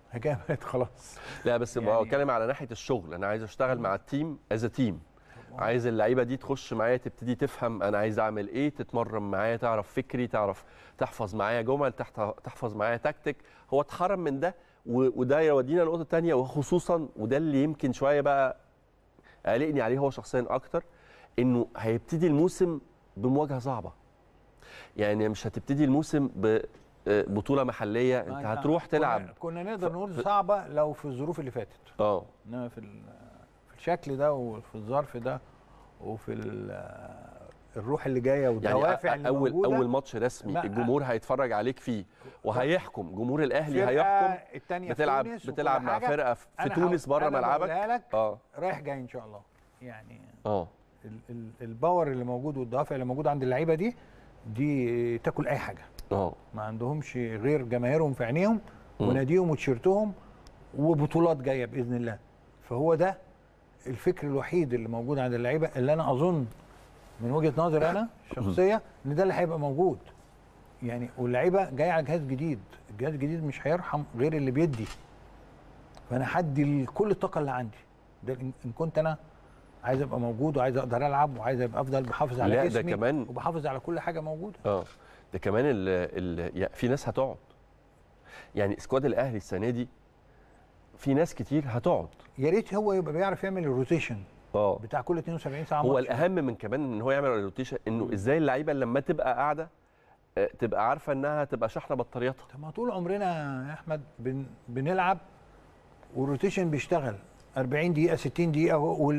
الحكايه بقت خلاص لا بس يعني- يعني بتكلم على ناحيه الشغل انا عايز اشتغل مع التيم از تيم عايز اللعيبه دي تخش معايا تبتدي تفهم انا عايز اعمل ايه تتمرن معايا تعرف فكري تعرف تحفظ معايا جمل تحت تحفظ معايا تكتيك هو اتحرم من ده و- وده يودينا لنقطه تانية وخصوصا وده اللي يمكن شويه بقى قلقني عليه هو شخصيا اكتر انه هيبتدي الموسم بمواجهه صعبه يعني مش هتبتدي الموسم ببطوله محليه انت هتروح تلعب كنا, كنا نقدر نقول صعبه لو في الظروف اللي فاتت اه انما في ال- في الشكل ده وفي الظرف ده وفي ال- الروح اللي جايه والدوافع يعني اللي اول موجوده اول ماتش رسمي ما- الجمهور هيتفرج عليك فيه وهيحكم جمهور الاهلي فرقة هيحكم التانية في بتلعب تونس وكل بتلعب مع حاجة. فرقه في أنا تونس هقول- بره أنا ملعبك بقولها لك اه رايح جاي ان شاء الله يعني اه ال ال الباور اللي موجود والدوافع اللي موجوده عند اللعيبه دي دي تاكل اي حاجه اه ما عندهمش غير جماهيرهم في عينيهم مم. وناديهم وتيشيرتهم وبطولات جايه باذن الله فهو ده الفكر الوحيد اللي موجود عند اللعيبه اللي انا اظن من وجهه نظري انا الشخصيه ان ده اللي هيبقى موجود يعني واللعيبه جايه على جهاز جديد الجهاز الجديد مش هيرحم غير اللي بيدي فانا هدي كل الطاقه اللي عندي ده إن إن كنت انا عايز ابقى موجود وعايز اقدر العب وعايز ابقى افضل بحافظ على لا، ده جسمي كمان- وبحافظ على كل حاجه موجوده اه ده كمان ال ال في ناس هتقعد يعني سكواد الاهلي السنه دي في ناس كتير هتقعد يا ريت هو يبقى بيعرف يعمل الروتيشن اه بتاع كل 72 ساعه هو ماتش. الاهم من كمان ان هو يعمل الروتيشن انه ازاي اللعيبه لما تبقى قاعده آه، تبقى عارفه انها تبقى شحنه بطارياتها طب ما طول عمرنا يا احمد بن بنلعب والروتيشن بيشتغل 40 دقيقه 60 دقيقه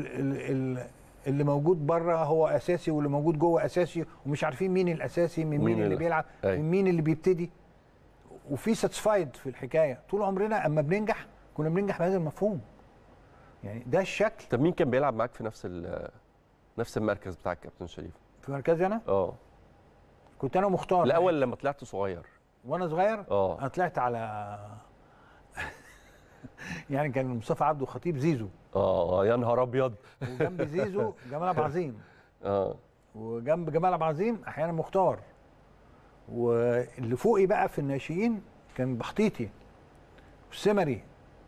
واللي موجود بره هو اساسي واللي موجود جوه اساسي ومش عارفين مين الاساسي من مين, مين اللي اللي- بيلعب أيوة. من مين اللي بيبتدي وفي ساتسفايد في الحكايه طول عمرنا اما بننجح كنا بننجح بهذا المفهوم يعني ده الشكل طب مين كان بيلعب معاك في نفس ال- نفس المركز بتاع الكابتن شريف في مركزي انا اه كنت انا مختار الاول لما طلعت صغير وانا صغير اه انا طلعت على يعني كان مصطفى عبده خطيب زيزو اه يا نهار ابيض وجنب زيزو جمال عبد العظيم اه وجنب جمال عبد العظيم احيانا مختار واللي فوقي بقى في الناشئين كان بحطيتي والسمري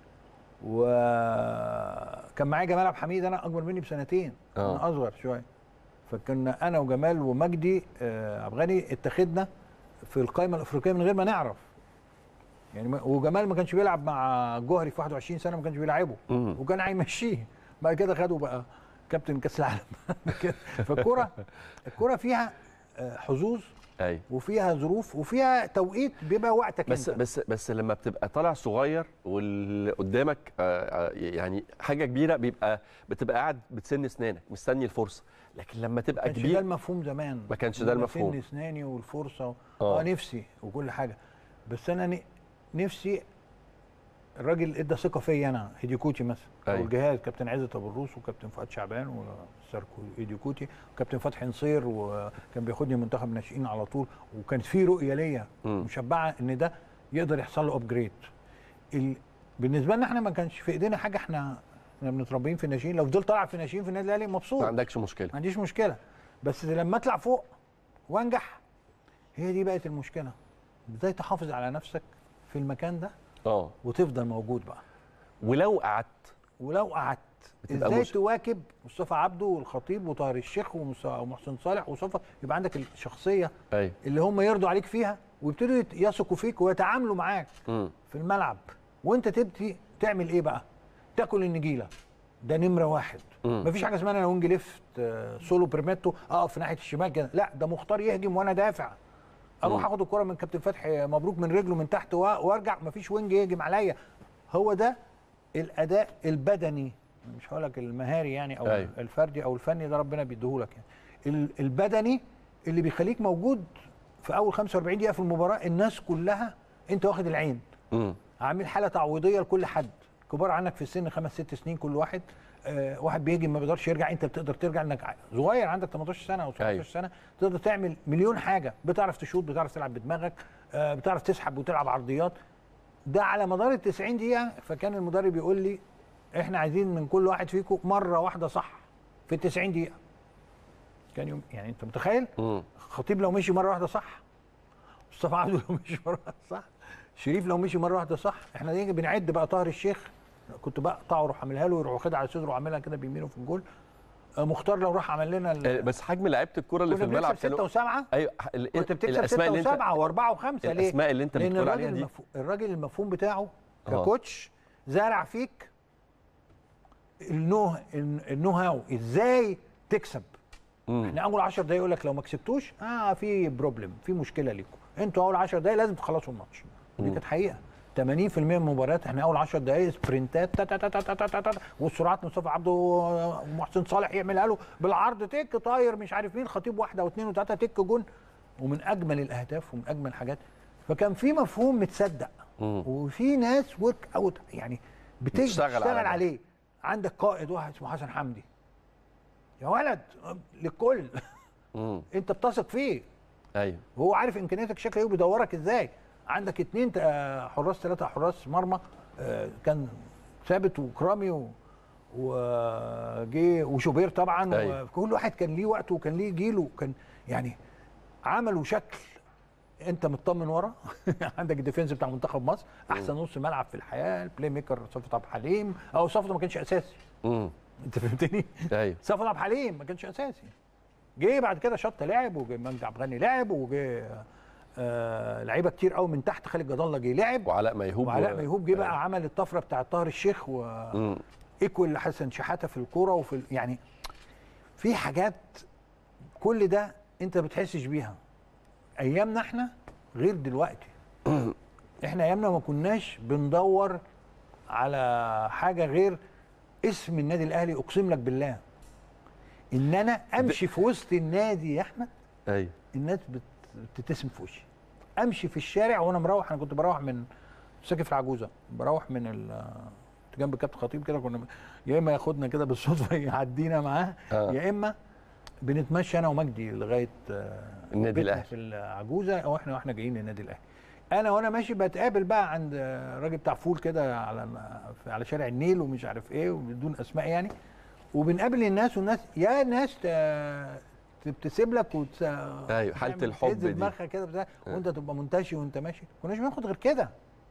وكان معايا جمال عبد الحميد انا اكبر مني بسنتين آه. انا اصغر شويه فكنا انا وجمال ومجدي آه، عبد الغني اتخذنا في القائمه الافريقيه من غير ما نعرف يعني ما- وجمال ما كانش بيلعب مع جوهري في 21 سنه ما كانش بيلعبه مم. وكان هيمشيه بعد كده خده بقى كابتن كاس العالم كده. فالكوره الكوره فيها آه، حظوظ ايوه وفيها ظروف وفيها توقيت بيبقى وقتك بس انت بس بس لما بتبقى طالع صغير واللي قدامك آه، آه، يعني حاجه كبيره بيبقى بتبقى قاعد بتسن اسنانك مستني الفرصه لكن لما تبقى كانش ده كبير المفهوم زمان ما كانش ده إن المفهوم. سن اسناني والفرصه آه. اه, آه نفسي وكل حاجه بس انا ن- نفسي الراجل ادى ثقه فيا انا هيديكوتي مثلا أيوة. او الجهاز كابتن عزت ابو الروس وكابتن فؤاد شعبان ومستر هيديكوتي وكابتن فتحي نصير وكان بياخدني منتخب ناشئين على طول وكانت في رؤيه ليا مم. مشبعه ان ده يقدر يحصل له ابجريد ال... بالنسبه لنا احنا ما كانش في ايدينا حاجه احنا احنا متربيين في الناشئين لو فضلت العب في الناشئين في النادي الاهلي مبسوط ما عندكش مشكله ما عنديش مشكله بس لما اطلع فوق وانجح هي دي بقت المشكله ازاي تحافظ على نفسك في المكان ده اه وتفضل موجود بقى ولو قعدت ولو قعدت بتبقى ازاي مش- تواكب مصطفى عبده والخطيب وطاهر الشيخ ومس- ومحسن صالح وصفا يبقى عندك الشخصيه ايوه اللي هم يرضوا عليك فيها ويبتدوا يت- يثقوا فيك ويتعاملوا معاك مم. في الملعب وانت تبتدي تعمل ايه بقى تاكل النجيله ده نمره واحد مم. مفيش حاجه اسمها انا وينج ليفت آه، سولو بريميتو اقف في ناحيه الشمال كده لا ده مختار يهجم وانا دافع اروح مم. اخد الكره من كابتن فتحي مبروك من رجله من تحت وا- وارجع مفيش وينج يهجم عليا هو ده الاداء البدني مش هقول لك المهاري يعني او أيوة. الفردي او الفني ده ربنا بيديهولك يعني ال- البدني اللي بيخليك موجود في اول 45 دقيقه في المباراه الناس كلها انت واخد العين مم. عامل حاله تعويضيه لكل حد كبار عنك في السن خمس ست سنين كل واحد آه واحد بيهجم ما بيقدرش يرجع انت بتقدر ترجع انك ع- صغير عندك 18 سنه او 19 أيوة. سنه تقدر تعمل مليون حاجه بتعرف تشوط بتعرف تلعب بدماغك آه بتعرف تسحب وتلعب عرضيات ده على مدار ال 90 دقيقه فكان المدرب يقول لي احنا عايزين من كل واحد فيكم مره واحده صح في ال 90 دقيقه كان يوم يعني انت متخيل مم. خطيب لو مشي مره واحده صح مصطفى عبده لو مشي مره واحده صح شريف لو مشي مره واحده صح احنا نيجي بنعد بقى طاهر الشيخ كنت بقطعه واروح اعملها له يروح واخدها على صدره وعاملها كده بيمينه في الجول آه، مختار لو راح عمل لنا ال- آه، بس حجم لعيبه الكوره اللي في كنا الملعب بنكسب كانوا ستة وسبعة ايوه ال- كنت بتكسب الاسماء ستة اللي انت وسبعة وأربعة وخمسة ليه؟ الاسماء اللي انت لأن بتقول الراجل عليها دي المفهوم الراجل المفهوم بتاعه آه. ككوتش زارع فيك النو النو هاو ازاي تكسب مم. احنا اول 10 دقايق يقول لك لو ما كسبتوش اه في بروبلم في مشكله ليكم انتوا اول 10 دقايق لازم تخلصوا الماتش دي كانت حقيقه 80% من المباريات احنا اول 10 دقايق سبرنتات تا تا تا تا تا تا تا تا والسرعات مصطفى عبده ومحسن صالح يعملها له بالعرض تك طاير مش عارف مين خطيب واحده واثنين وثلاثه تك جون ومن اجمل الاهداف ومن اجمل الحاجات فكان في مفهوم متصدق مم. وفي ناس ورك اوت يعني بتيجي بتشتغل تشتغل على ده. عليه عندك قائد واحد اسمه حسن حمدي يا ولد للكل مم. انت بتثق فيه ايوه وهو عارف امكانياتك شكلها ايه وبيدورك ازاي عندك اتنين آه، حراس ثلاثه حراس مرمى آه، كان ثابت وكرامي و وجي وشوبير طبعا أيوة. وكل واحد كان ليه وقته وكان ليه جيله وكان يعني عملوا شكل انت مطمن ورا عندك الديفنس بتاع منتخب مصر احسن نص ملعب في الحياه البلاي ميكر صفوت عبد الحليم او صفوت ما كانش اساسي مم. انت فهمتني ايوه صفوت عبد الحليم ما كانش اساسي جه بعد كده شطه لعب وجه مجدي عبد الغني لعب وجه آه لعيبه كتير قوي من تحت خالد جد الله جه لعب وعلاء ميهوب وعلاء و- ميهوب جه بقى عمل الطفره بتاعت طاهر الشيخ مم. وايكوال لحسن شحاته في الكوره وفي ال- يعني في حاجات كل ده انت ما بتحسش بيها ايامنا احنا غير دلوقتي احنا ايامنا ما كناش بندور على حاجه غير اسم النادي الاهلي اقسم لك بالله ان انا امشي في وسط النادي يا احمد ايوه الناس بت- بتتسم في وشي امشي في الشارع وانا مروح انا كنت بروح من ساكن في العجوزه بروح من ال كنت جنب كابتن خطيب كده كنا يا اما ياخدنا كده بالصدفه يعدينا معاه آه. يا اما بنتمشى انا ومجدي لغايه آه، النادي بيتنا الأهلي. في العجوزه او احنا واحنا جايين النادي الاهلي انا وانا ماشي بتقابل بقى عند آه، راجل بتاع فول كده على على شارع النيل ومش عارف ايه وبدون اسماء يعني وبنقابل الناس والناس يا ناس ت- تبتسم لك وتس... أيوة، حالة تعمل- الحب تهز دي. دماغها كده بتاع وانت تبقى منتشي وانت ماشي كناش بناخد غير كده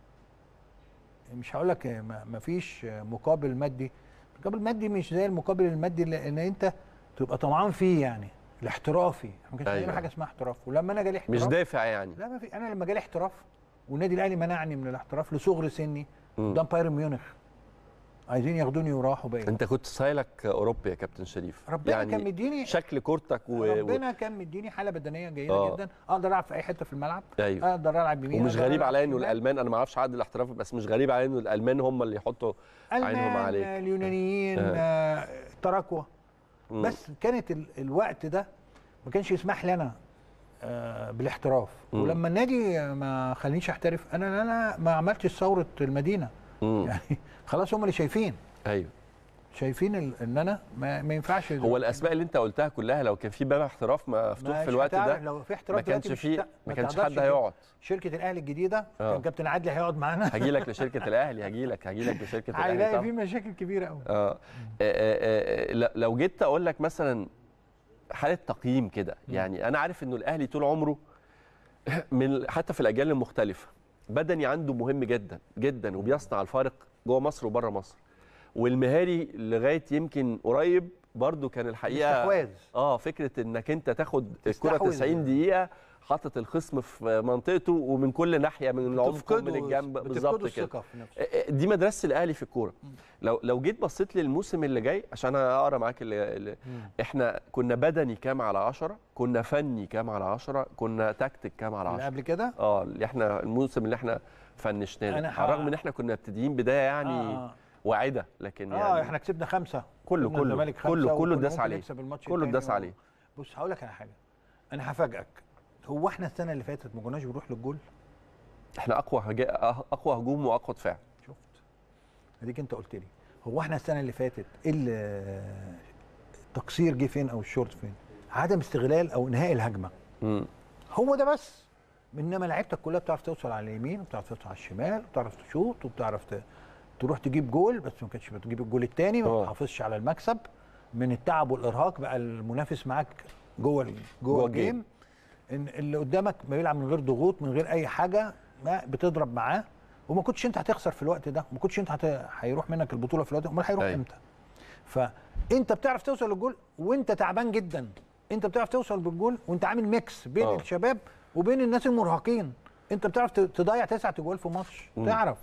مش هقول لك ما ما فيش مقابل مادي المقابل المادي مش زي المقابل المادي اللي ان انت تبقى طمعان فيه يعني الاحترافي احنا ما كانش عندنا أيوة. حاجه اسمها احتراف ولما انا جالي احتراف مش دافع يعني لا ما في انا لما جالي احتراف والنادي الاهلي منعني من الاحتراف لصغر سني مم. قدام بايرن ميونخ عايزين ياخدوني وراحوا بيا انت كنت ستايلك اوروبي يا كابتن شريف ربنا كان مديني شكل كورتك و... و... ربنا كان مديني حاله بدنيه جيده آه. جدا اقدر العب في اي حته في الملعب ايوه اقدر العب يمين ومش أقدر غريب ألعب عليا انه شمال. الالمان انا ما اعرفش عدد الاحتراف بس مش غريب عليا انه الالمان هم اللي يحطوا عينهم المان عليك اليونانيين آه. آه. تراكوة مم. بس كانت ال... الوقت ده ما كانش يسمح لنا آه بالاحتراف مم. ولما النادي ما خلينيش احترف انا انا ما عملتش ثوره المدينه مم. يعني خلاص هم اللي شايفين ايوه شايفين ال- ان انا ما, ما ينفعش هو الاسماء اللي انت قلتها كلها لو كان في باب احتراف مفتوح مش في الوقت هتعرف- ده لو في احتراف ما كانش دلوقتي مش في هت- ما كانش تقدرش حد كده. هيقعد شركه الاهلي الجديده آه. كان كابتن عادل هيقعد معانا هجي لك لشركه الاهلي هجي لك هجي لك لشركه الاهلي هيلاقي طبعا في مشاكل كبيره قوي آه. آه، آه، آه، لا- لو جيت اقول لك مثلا حاله تقييم كده يعني انا عارف انه الاهلي طول عمره من حتى في الاجيال المختلفه بدني عنده مهم جدا جدا وبيصنع الفارق جوه مصر وبره مصر والمهاري لغايه يمكن قريب برضو كان الحقيقه استحواذ اه فكره انك انت تاخد الكره تستحوذ. 90 دقيقه حاطط الخصم في منطقته ومن كل ناحيه من العمق ومن بتفقده- الجنب بتفقده بالظبط كده الثقه في نفسه دي مدرسه الاهلي في الكوره لو لو جيت بصيت للموسم اللي جاي عشان اقرا معاك اللي اللي احنا كنا بدني كام على 10 كنا فني كام على 10 كنا تكتيك كام على اللي 10 قبل كده اه اللي احنا الموسم اللي احنا فنشناه أنا ده. ح- على الرغم ان احنا كنا مبتدئين بدايه يعني آه. واعده لكن اه يعني احنا كسبنا خمسه كله كسبنا كله الزمالك خمسة كله كله وكنا اتداس ممكن عليه نكسب الماتش كله التاني اتداس و- عليه بص هقول لك على حاجه انا هفاجئك هو احنا السنه اللي فاتت ما كناش بنروح للجول احنا اقوى هجا... اقوى هجوم واقوى دفاع شفت اديك انت قلت لي هو احنا السنه اللي فاتت ايه اللي- التقصير جه فين او الشورت فين عدم استغلال او انهاء الهجمه مم. هو ده بس انما لعيبتك كلها بتعرف توصل على اليمين وبتعرف توصل على الشمال وبتعرف تشوط وبتعرف ت... تروح تجيب جول بس ما كانتش بتجيب الجول الثاني ما آه. بتحافظش على المكسب من التعب والارهاق بقى المنافس معاك جوه ال- جوه جوه الجيم. الجيم ان اللي قدامك ما بيلعب من غير ضغوط من غير اي حاجه ما بتضرب معاه وما كنتش انت هتخسر في الوقت ده ما كنتش انت هت... هيروح منك البطوله في الوقت ده امال هيروح أيوة. امتى فانت بتعرف توصل للجول وانت تعبان جدا انت بتعرف توصل بالجول وانت عامل ميكس بين آه. أوه. الشباب وبين الناس المرهقين انت بتعرف ت- تضيع تسعة جوال في ماتش مم. تعرف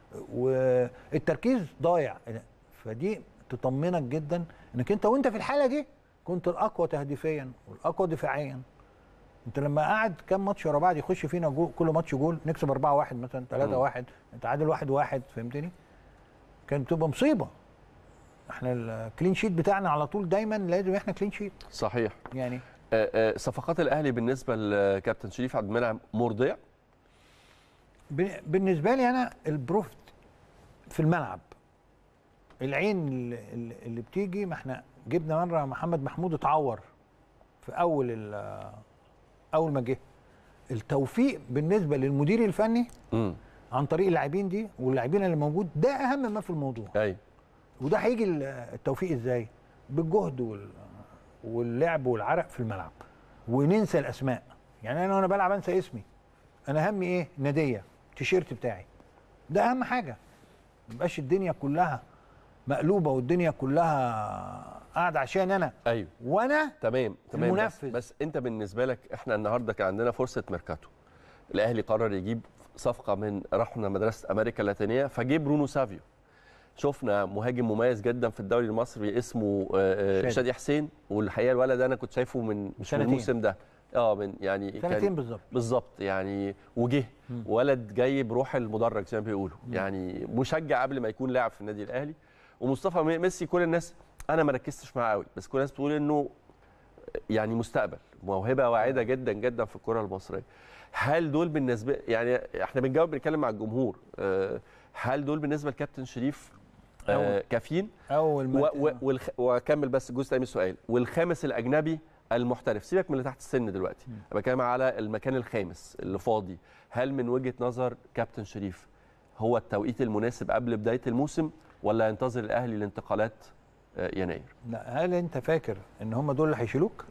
والتركيز ضايع فدي تطمنك جدا انك انت وانت في الحاله دي كنت الاقوى تهديفيا والاقوى دفاعيا انت لما قعد كام ماتش ورا بعض يخش فينا جول كل ماتش جول نكسب 4 1 مثلا 3 1 نتعادل 1 1 فهمتني كانت بتبقى مصيبه احنا الكلين شيت بتاعنا على طول دايما لازم احنا كلين شيت صحيح يعني آه، آه، صفقات الاهلي بالنسبه لكابتن شريف عبد المنعم مرضيه ب- بالنسبه لي انا البروفت في الملعب العين اللي, اللي بتيجي ما احنا جبنا مره محمد محمود اتعور في اول ال- اول ما جه التوفيق بالنسبه للمدير الفني امم عن طريق اللاعبين دي واللاعبين اللي موجود ده اهم ما في الموضوع ايوه وده هيجي ال- التوفيق ازاي بالجهد وال- واللعب والعرق في الملعب وننسى الاسماء يعني انا وانا بلعب انسى اسمي انا همي ايه ناديه التيشيرت بتاعي ده اهم حاجه ما يبقاش الدنيا كلها مقلوبه والدنيا كلها قاعده عشان انا ايوه وانا تمام تمام بس, المنفذ. بس انت بالنسبه لك احنا النهارده كان عندنا فرصه ميركاتو الاهلي قرر يجيب صفقه من رحنا مدرسه امريكا اللاتينيه فجيب برونو سافيو شفنا مهاجم مميز جدا في الدوري المصري اسمه آه، آه، شادي. شادي حسين والحقيقه الولد ده انا كنت شايفه من مش من سنتين. الموسم ده اه من يعني كان- سنتين بالظبط بالظبط يعني وجه ولد جاي بروح المدرج زي ما بيقولوا يعني مشجع قبل ما يكون لاعب في النادي الاهلي ومصطفى ميسي كل الناس انا ما ركزتش معاه قوي بس كل الناس بتقول انه يعني مستقبل موهبه واعده جدا جدا في الكره المصريه هل دول بالنسبه يعني احنا بنجاوب بنتكلم مع الجمهور آه، هل دول بالنسبه لكابتن شريف آه، كافيين اول ما و- و- والخ... واكمل بس الجزء الثاني من السؤال والخامس الاجنبي المحترف سيبك من اللي تحت السن دلوقتي انا بتكلم على المكان الخامس اللي فاضي هل من وجهه نظر كابتن شريف هو التوقيت المناسب قبل بدايه الموسم ولا ينتظر الاهلي الانتقالات آه، يناير لا هل انت فاكر ان هم دول اللي هيشيلوك؟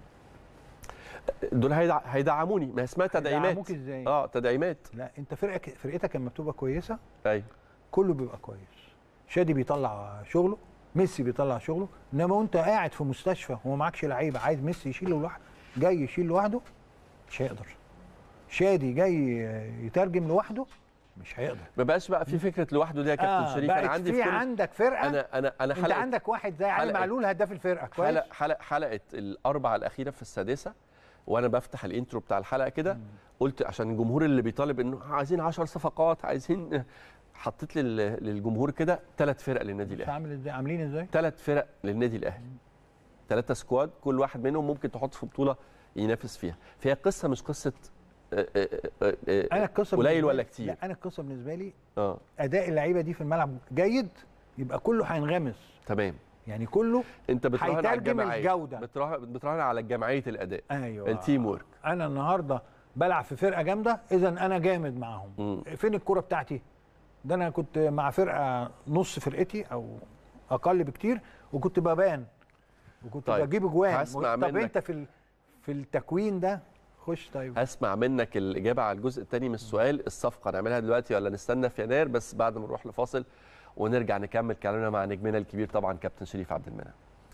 دول هيدع... هيدعموني ما هي اسمها تدعيمات هيدعموك ازاي؟ اه تدعيمات لا انت فرقك فرقتك لما بتبقى كويسه ايوه كله بيبقى كويس شادي بيطلع شغله ميسي بيطلع شغله انما وانت قاعد في مستشفى وما معكش لعيبه عايز ميسي يشيله لوحده جاي يشيل لوحده مش هيقدر شادي جاي يترجم لوحده مش هيقدر ما بقاش بقى في فكره لوحده دي يا كابتن شريف بقت انا عندي في كل- عندك فرقه انا انا انا انت حلقه عندك واحد زي علي حلقة- معلول هداف الفرقه كويس حلقه حلقه حلقه الاربعه الاخيره في السادسه وانا بفتح الانترو بتاع الحلقه كده قلت عشان الجمهور اللي بيطالب انه عايزين 10 صفقات عايزين حطيت لل- للجمهور كده ثلاث فرق للنادي بس الاهلي عامل ازاي عاملين ازاي ثلاث فرق للنادي الاهلي ثلاثه سكواد كل واحد منهم ممكن تحط في بطوله ينافس فيها فهي قصه مش قصه آه، آه، آه، آه، انا القصه قليل بالنسبة ولا لي- كتير لا انا القصه بالنسبه لي اه اداء اللعيبه دي في الملعب جيد يبقى كله هينغمس تمام يعني كله انت بتراهن على هيترجم الجماعيه الجودة. بتراهن بتراهن على جمعيه الاداء ايوه التيم وورك انا النهارده بلعب في فرقه جامده اذا انا جامد معاهم مم. فين الكره بتاعتي ده انا كنت مع فرقه نص فرقتي او اقل بكتير وكنت ببان وكنت طيب، طيب. بجيب اجوان هسمع طب منك. انت في ال... في التكوين ده خش طيب هسمع منك الإجابة على الجزء الثاني من السؤال الصفقة نعملها دلوقتي ولا نستنى في يناير بس بعد ما نروح لفاصل ونرجع نكمل كلامنا مع نجمنا الكبير طبعا كابتن شريف عبد المنعم.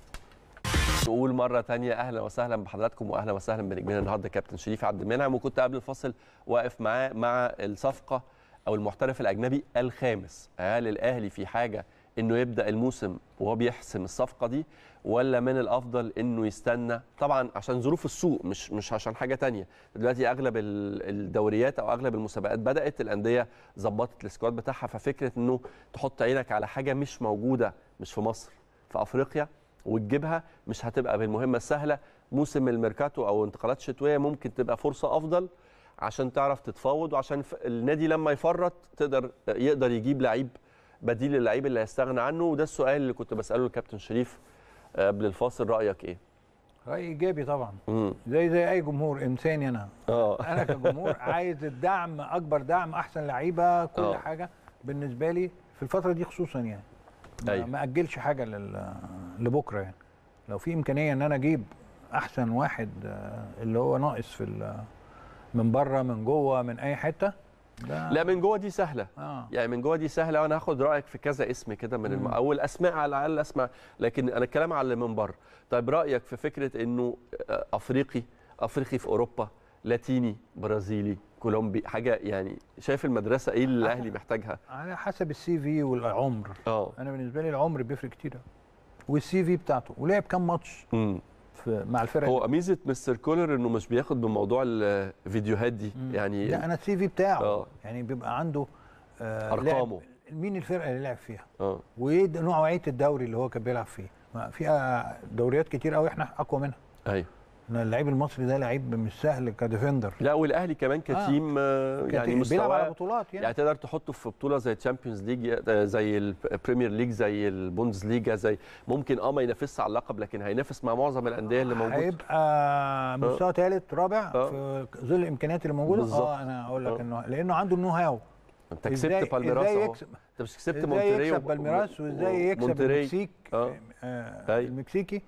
نقول مرة تانية أهلا وسهلا بحضراتكم وأهلا وسهلا بنجمنا النهاردة كابتن شريف عبد المنعم وكنت قبل الفاصل واقف معاه مع الصفقة أو المحترف الأجنبي الخامس هل الأهلي في حاجة إنه يبدأ الموسم وهو بيحسم الصفقة دي ولا من الافضل انه يستنى طبعا عشان ظروف السوق مش مش عشان حاجه تانية دلوقتي اغلب ال- الدوريات او اغلب المسابقات بدات الانديه ظبطت السكواد بتاعها ففكره انه تحط عينك على حاجه مش موجوده مش في مصر في افريقيا وتجيبها مش هتبقى بالمهمه السهله موسم الميركاتو او انتقالات شتويه ممكن تبقى فرصه افضل عشان تعرف تتفاوض وعشان ف- النادي لما يفرط تقدر يقدر يجيب لعيب بديل للعيب اللي هيستغنى عنه وده السؤال اللي كنت بساله للكابتن شريف قبل الفاصل رايك ايه؟ راي ايجابي طبعا امم زي زي اي جمهور انساني انا اه انا كجمهور عايز الدعم اكبر دعم احسن لعيبه كل آه. حاجه بالنسبه لي في الفتره دي خصوصا يعني ما, أيوة. ما اجلش حاجه لل... لبكره يعني لو في امكانيه ان انا اجيب احسن واحد آه، اللي هو ناقص في ال... من بره من جوه من اي حته ده لا من جوه دي سهله اه يعني من جوه دي سهله وانا هاخد رايك في كذا اسم كده من الم... مم. او الاسماء على الاقل اسمع لكن انا الكلام على اللي من بره طيب رايك في فكره انه آه، افريقي افريقي في اوروبا لاتيني برازيلي كولومبي حاجه يعني شايف المدرسه ايه اللي الاهلي محتاجها على حسب السي في والعمر اه انا بالنسبه لي العمر بيفرق كتير أوي. والسي في بتاعته ولعب كام ماتش امم في مع الفرق هو ميزه مستر كولر انه مش بياخد بموضوع الفيديوهات دي مم. يعني لا انا السي في بتاعه آه. يعني بيبقى عنده آه أرقامه. لعب مين الفرقه اللي لعب فيها اه وايه د- نوعيه الدوري اللي هو كان بيلعب فيه ما في آه، دوريات كتير قوي احنا اقوى منها ايوه إن اللعيب المصري ده لعيب مش سهل كديفندر لا والاهلي كمان كتيم آه. يعني كت- بيلعب على مستواه بطولات يعني, يعني تقدر تحطه في بطوله زي تشامبيونز ليج زي البريمير ليج زي البوندز ليجا زي ممكن اه ما ينافسش على اللقب لكن هينافس مع معظم الانديه اللي موجوده هيبقى مستوى ثالث رابع آه. في ظل الامكانيات اللي موجوده بالظبط. اه انا اقول لك آه. انه لانه عنده النو هاو انت إزاي- كسبت بالميراس ازاي اهو يكسب انت مش كسبت ازاي مونتري يكسب و- بالميراس و- وازاي يكسب ومونتري. المكسيك اه آه أيوة. المكسيكي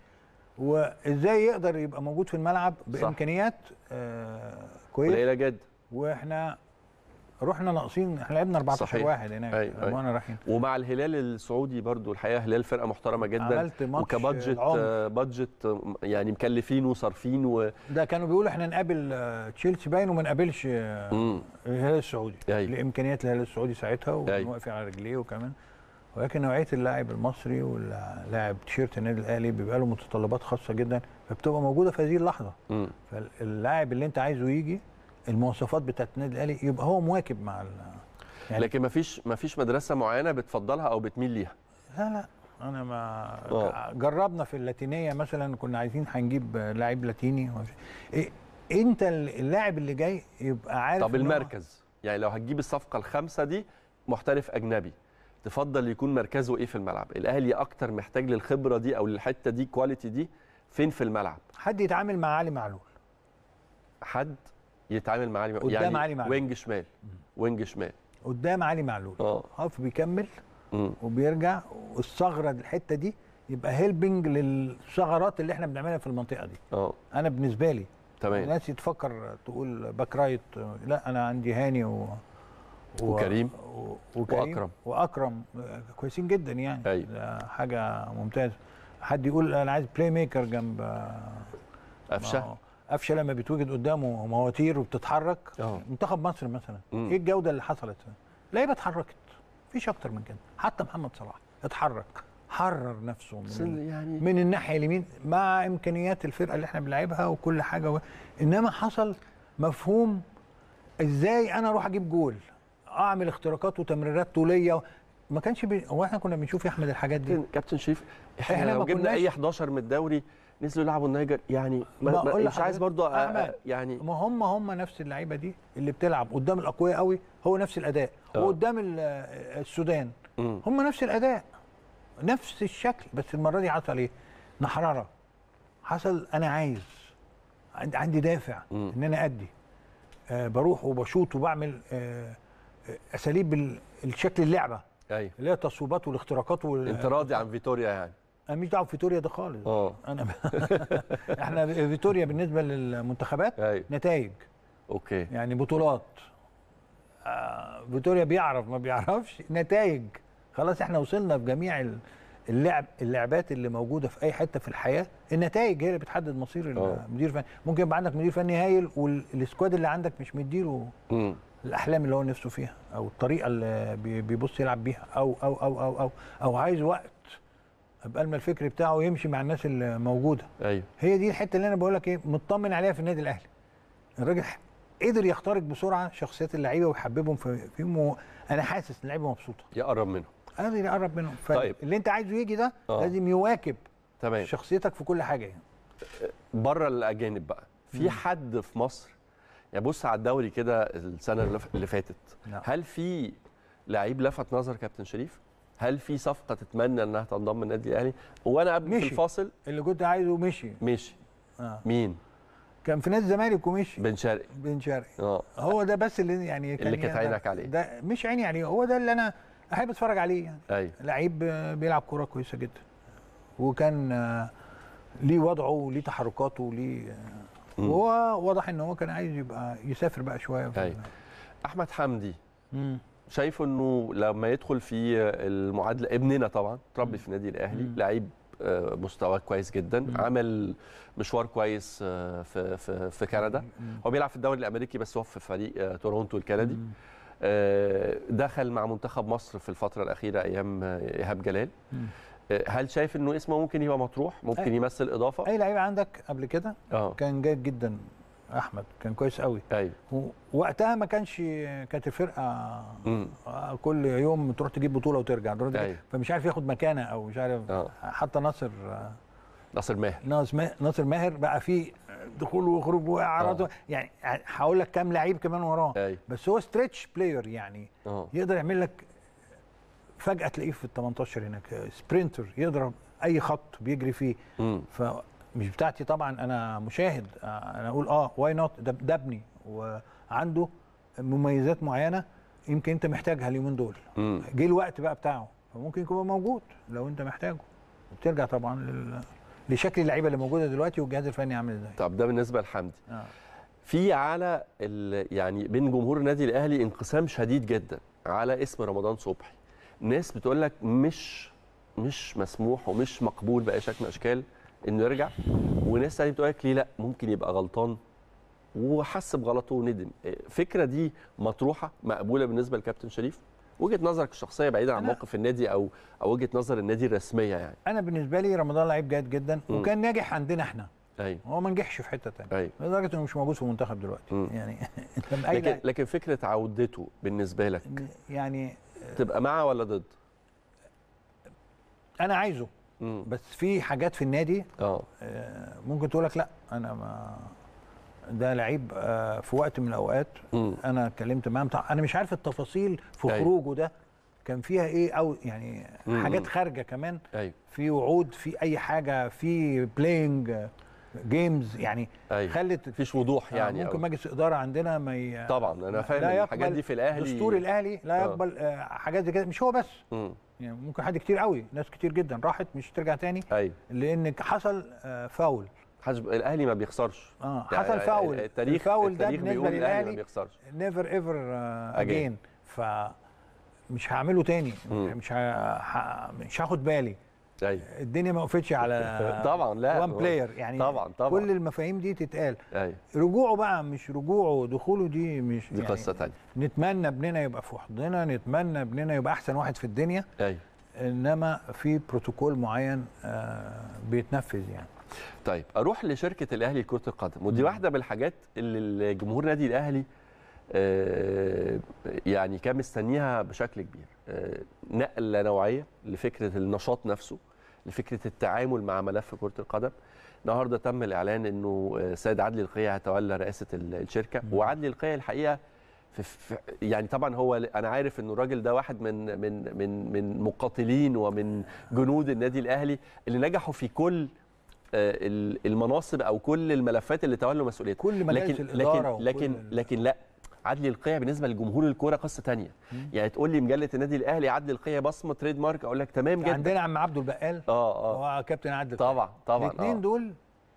وازاي يقدر يبقى موجود في الملعب بامكانيات آه كويس قليله جدا واحنا رحنا ناقصين احنا لعبنا 14 صحيح. واحد هناك أيوة، لما أيوة. احنا رايحين ومع الهلال السعودي برضو الحقيقه هلال فرقه محترمه جدا عملت ماتش وكبادجت العمر. آه، بادجت آه، يعني مكلفين وصارفين و... ده كانوا بيقولوا احنا نقابل آه، تشيلسي باين وما نقابلش آه، مم. الهلال السعودي أيوة. لامكانيات الهلال السعودي ساعتها أيوة. وواقف على رجليه وكمان ولكن نوعيه اللاعب المصري واللاعب تيشيرت النادي الاهلي بيبقى له متطلبات خاصه جدا فبتبقى موجوده في هذه اللحظه مم. فاللاعب اللي انت عايزه يجي المواصفات بتاعت النادي الاهلي يبقى هو مواكب مع ال يعني لكن ما فيش ما فيش مدرسه معينه بتفضلها او بتميل ليها لا لا انا ما آه. جربنا في اللاتينيه مثلا كنا عايزين هنجيب لاعب لاتيني ومش- إيه انت اللاعب اللي جاي يبقى عارف طب إن هو- المركز يعني لو هتجيب الصفقه الخامسه دي محترف اجنبي تفضل يكون مركزه ايه في الملعب الاهلي اكتر محتاج للخبره دي او للحته دي كواليتي دي فين في الملعب حد يتعامل مع علي معلول حد يتعامل مع علي قدام يعني علي معلول. وينج شمال وينج شمال قدام علي معلول اه هاف بيكمل مم. وبيرجع والثغره الحته دي يبقى هيلبنج للثغرات اللي احنا بنعملها في المنطقه دي اه انا بالنسبه لي تمام الناس تفكر تقول باك رايت لا انا عندي هاني و... و... وكريم. و... وكريم وأكرم. واكرم آه، كويسين جدا يعني أيوة. ده حاجه ممتازه حد يقول انا عايز بلاي ميكر جنب قفشه ما هو قفشه لما بيتوجد قدامه مواتير وبتتحرك اه منتخب مصر مثلا مم. ايه الجوده اللي حصلت لعيبه اتحركت مفيش اكتر من كده حتى محمد صلاح اتحرك حرر نفسه بس من, يعني من الناحيه اليمين مع امكانيات الفرقه اللي احنا بنلعبها وكل حاجه و... انما حصل مفهوم ازاي انا اروح اجيب جول اعمل اختراقات وتمريرات طوليه ما كانش بي... هو احنا كنا بنشوف يا احمد الحاجات دي كابتن كابتن شريف احنا, إحنا لو ما جبنا كناش- اي 11 من الدوري نزلوا يلعبوا النيجر يعني ما ما ما أقول مش عايز لحضرتك- برضو أ- أحمد، أ- يعني ما هم هم نفس اللعيبه دي اللي بتلعب قدام الاقوياء قوي هو نفس الاداء آه. وقدام ال- السودان مم. هم نفس الاداء نفس الشكل بس المره دي حصل ايه نحرره حصل انا عايز عندي عندي دافع مم. ان انا ادي آه بروح وبشوط وبعمل آه آه، اساليب ال- الشكل اللعبه ايوه اللي هي التصويبات والاختراقات وال... انت راضي عن فيتوريا يعني انا مش دعوه بفيتوريا ده خالص اه انا احنا فيتوريا بالنسبه للمنتخبات ايوه نتائج اوكي يعني بطولات آه فيتوريا بيعرف ما بيعرفش نتائج خلاص احنا وصلنا في جميع ال- اللعب اللعبات اللي موجوده في اي حته في الحياه النتائج هي اللي بتحدد مصير آه. المدير الفني ممكن يبقى عندك مدير فني هايل والسكواد اللي عندك مش مديله مم. الاحلام اللي هو نفسه فيها او الطريقه اللي بي- بيبص يلعب بيها او او او او او, أو عايز وقت قبل ما الفكر بتاعه يمشي مع الناس اللي موجوده ايوه هي دي الحته اللي انا بقول لك ايه مطمن عليها في النادي الاهلي الراجل قدر يخترق بسرعه شخصيات اللعيبه ويحببهم في فيهم و- انا حاسس ان اللعيبه مبسوطه يقرب منه قادر يقرب منهم طيب. فاللي انت عايزه يجي ده آه. لازم يواكب تمام شخصيتك في كل حاجه يعني بره الاجانب بقى في حد في مصر يعني بص على الدوري كده السنه اللي ف- اللي فاتت نعم. هل في لعيب لفت نظر كابتن شريف هل في صفقه تتمنى انها تنضم النادي الاهلي وانا قبل في مشي. الفاصل اللي كنت عايزه مشي مشي آه. مين كان في نادي الزمالك ومشي بن شرقي بن شرقي اه هو ده بس اللي يعني كان اللي كانت ده- عينك عليه. ده مش عيني عليه هو ده اللي انا احب اتفرج عليه يعني ايوه لعيب آه، بيلعب كوره كويسه جدا وكان آه، ليه وضعه وليه تحركاته وليه آه، مم. وهو واضح ان هو كان عايز يبقى يسافر بقى شويه في أيوة. احمد حمدي مم. شايف انه لما يدخل في المعادله ابننا طبعا تربي في النادي الاهلي مم. لعيب آه، مستواه كويس جدا مم. عمل مشوار كويس آه، في في في كندا مم. هو بيلعب في الدوري الامريكي بس هو في فريق آه، تورونتو الكندي مم. آه، دخل مع منتخب مصر في الفتره الاخيره ايام آه، ايهاب جلال مم. آه، هل شايف انه اسمه ممكن يبقى مطروح ممكن أي. يمثل اضافه اي لعيب عندك قبل كده اه كان جيد جدا احمد كان كويس قوي ايوه وقتها ما كانش كانت الفرقه مم. كل يوم تروح تجيب بطوله وترجع تروح تجيب- أيوة. فمش عارف ياخد مكانه او مش عارف اه حتى ناصر ناصر ماهر ناصر ما- ناصر ماهر بقى فيه دخول وخروج واعراض آه. يعني هقول لك كام لعيب كمان وراه ايوه بس هو ستريتش بلاير يعني اه يقدر يعمل لك فجاه تلاقيه في ال 18 هناك سبرينتر يضرب اي خط بيجري فيه مم. فمش بتاعتي طبعا انا مشاهد آه، انا اقول اه واي نوت ده, ده ابني وعنده مميزات معينه يمكن انت محتاجها اليومين دول مم. جه الوقت بقى بتاعه فممكن يكون موجود لو انت محتاجه بترجع طبعا لل... لشكل اللعيبه اللي موجوده دلوقتي والجهاز الفني عامل ازاي طب ده بالنسبه لحمدي آه. في على ال- يعني بين جمهور النادي الاهلي انقسام شديد جدا على اسم رمضان صبحي ناس بتقول لك مش مش مسموح ومش مقبول باي شكل من الاشكال انه يرجع وناس تانية بتقول لك ليه لا ممكن يبقى غلطان وحس بغلطه وندم الفكره دي مطروحه مقبوله بالنسبه لكابتن شريف وجهه نظرك الشخصيه بعيدا عن أنا- موقف النادي او او وجهه نظر النادي الرسميه يعني انا بالنسبه لي رمضان لعيب جيد جدا مم. وكان ناجح عندنا احنا ايوه هو ما نجحش في حته ثانيه ايوه لدرجه انه مش موجود في المنتخب دلوقتي مم. يعني لما اي لكن لعيب- لكن فكره عودته بالنسبه لك يعني تبقى مع ولا ضد؟ انا عايزه مم. بس في حاجات في النادي اه آه، ممكن تقول لك لا انا ما ده لعيب آه، في وقت من الاوقات مم. انا اتكلمت معاه بتاع انا مش عارف التفاصيل في أيوة. خروجه ده كان فيها ايه او يعني مم. حاجات خارجه كمان ايوه في وعود في اي حاجه في بلاينج جيمز يعني ايوه خلت مفيش وضوح يعني ممكن أو. مجلس اداره عندنا ما ي... طبعا انا فاهم لا إن الحاجات يقبل دي في الاهلي دستور الاهلي لا آه. يقبل آه، حاجات زي كده مش هو بس مم. يعني ممكن حد كتير قوي ناس كتير جدا راحت مش ترجع تاني ايوه لان حصل آه، فاول حسب الاهلي ما بيخسرش اه يعني حصل فاول التاريخ الفاول ده التاريخ بالنسبه بيقول الأهلي ما للاهلي بيخسرش نيفر ايفر Again. اجين ف مش هعمله تاني مم. مش ه... ه... مش هاخد بالي ايوه الدنيا ما وقفتش على طبعا لا وان بلاير يعني طبعا طبعا كل المفاهيم دي تتقال ايوه رجوعه بقى مش رجوعه دخوله دي مش دي يعني قصه ثانيه نتمنى ابننا يبقى في حضننا نتمنى ابننا يبقى احسن واحد في الدنيا ايوه انما في بروتوكول معين آه بيتنفذ يعني طيب اروح لشركه الاهلي لكره القدم ودي واحده من الحاجات اللي الجمهور نادي الاهلي آه، يعني كان مستنيها بشكل كبير آه، نقله نوعيه لفكره النشاط نفسه لفكره التعامل مع ملف كره القدم النهارده تم الاعلان انه آه، سيد عدلي القيع هيتولى رئاسه ال- الشركه وعدلي القيع الحقيقه في في يعني طبعا هو انا عارف انه الراجل ده واحد من من من من مقاتلين ومن جنود النادي الاهلي اللي نجحوا في كل آه، ال- المناصب او كل الملفات اللي تولوا مسؤوليتها كل مجالس لكن الإدارة لكن لكن وكل ال- لكن لا عدلي القيع بالنسبه لجمهور الكوره قصه تانية يعني تقول لي مجله النادي الاهلي عدلي القيع بصمه تريد مارك اقول لك تمام جدا عندنا عم عبده البقال اه اه هو كابتن عادل طبعا طبعا الاثنين آه. دول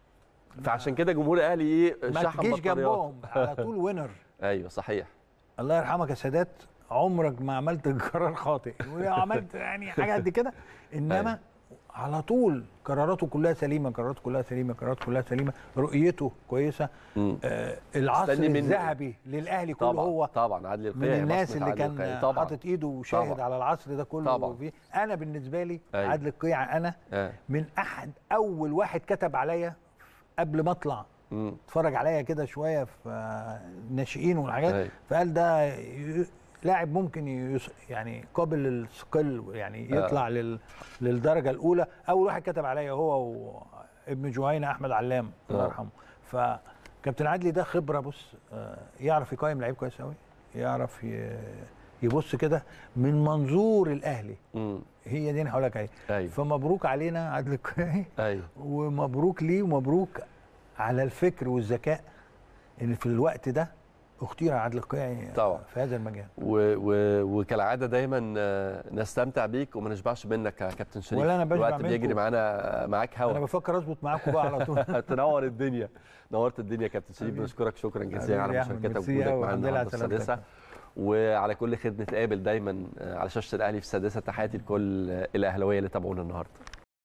فعشان كده جمهور الاهلي ايه ما شحن تجيش بطاريات. جنبهم على طول وينر ايوه صحيح الله يرحمك يا سادات عمرك ما عملت قرار خاطئ وعملت يعني حاجه قد كده انما أيوة. على طول قراراته كلها سليمه قراراته كلها سليمه قراراته كلها سليمه رؤيته كويسه مم. آه العصر استني منه. الذهبي للأهلي كله طبعا هو طبعا عدلي من القيع الناس بصمة اللي عدلي القيع. كان طبعا حاطط ايده وشاهد طبعا. على العصر ده كله طبعا. فيه. انا بالنسبه لي أيوة. عادل القيع انا آه. من احد اول واحد كتب عليا قبل ما اطلع مم. اتفرج عليا كده شويه في آه، الناشئين والحاجات أيوة. فقال ده ي- لاعب ممكن يس يعني قابل للثقل يعني آه. يطلع لل للدرجه الاولى اول واحد كتب عليا هو وابن جهينه احمد علام الله آه. يرحمه فكابتن عدلي ده خبره بص آه، يعرف يقيم لعيب كويس قوي يعرف ي- يبص كده من منظور الاهلي مم. هي دي انا هقول لك عليها ايوه فمبروك علينا عدل القيعي ايوه ومبروك ليه ومبروك على الفكر والذكاء ان في الوقت ده اختير عادل القيعي طبعا. في هذا المجال و... و... وكالعاده دايما آه، نستمتع بيك وما نشبعش منك يا كابتن شريف ولا أنا بشبع الوقت بيجري منكم. معانا معاك انا هوا بفكر اظبط معاكم بقى على طول تنور الدنيا نورت الدنيا يا كابتن شريف حبيبي. بنشكرك شكرا حبيبي جزيلا على يا أحمد، مشاركتك ميرسي وجودك أوي، معانا الحمد لله على النهارده في سلامتك. السادسه وعلى كل خير نتقابل دايما على شاشه الاهلي في السادسه تحياتي لكل الاهلاويه اللي تابعونا النهارده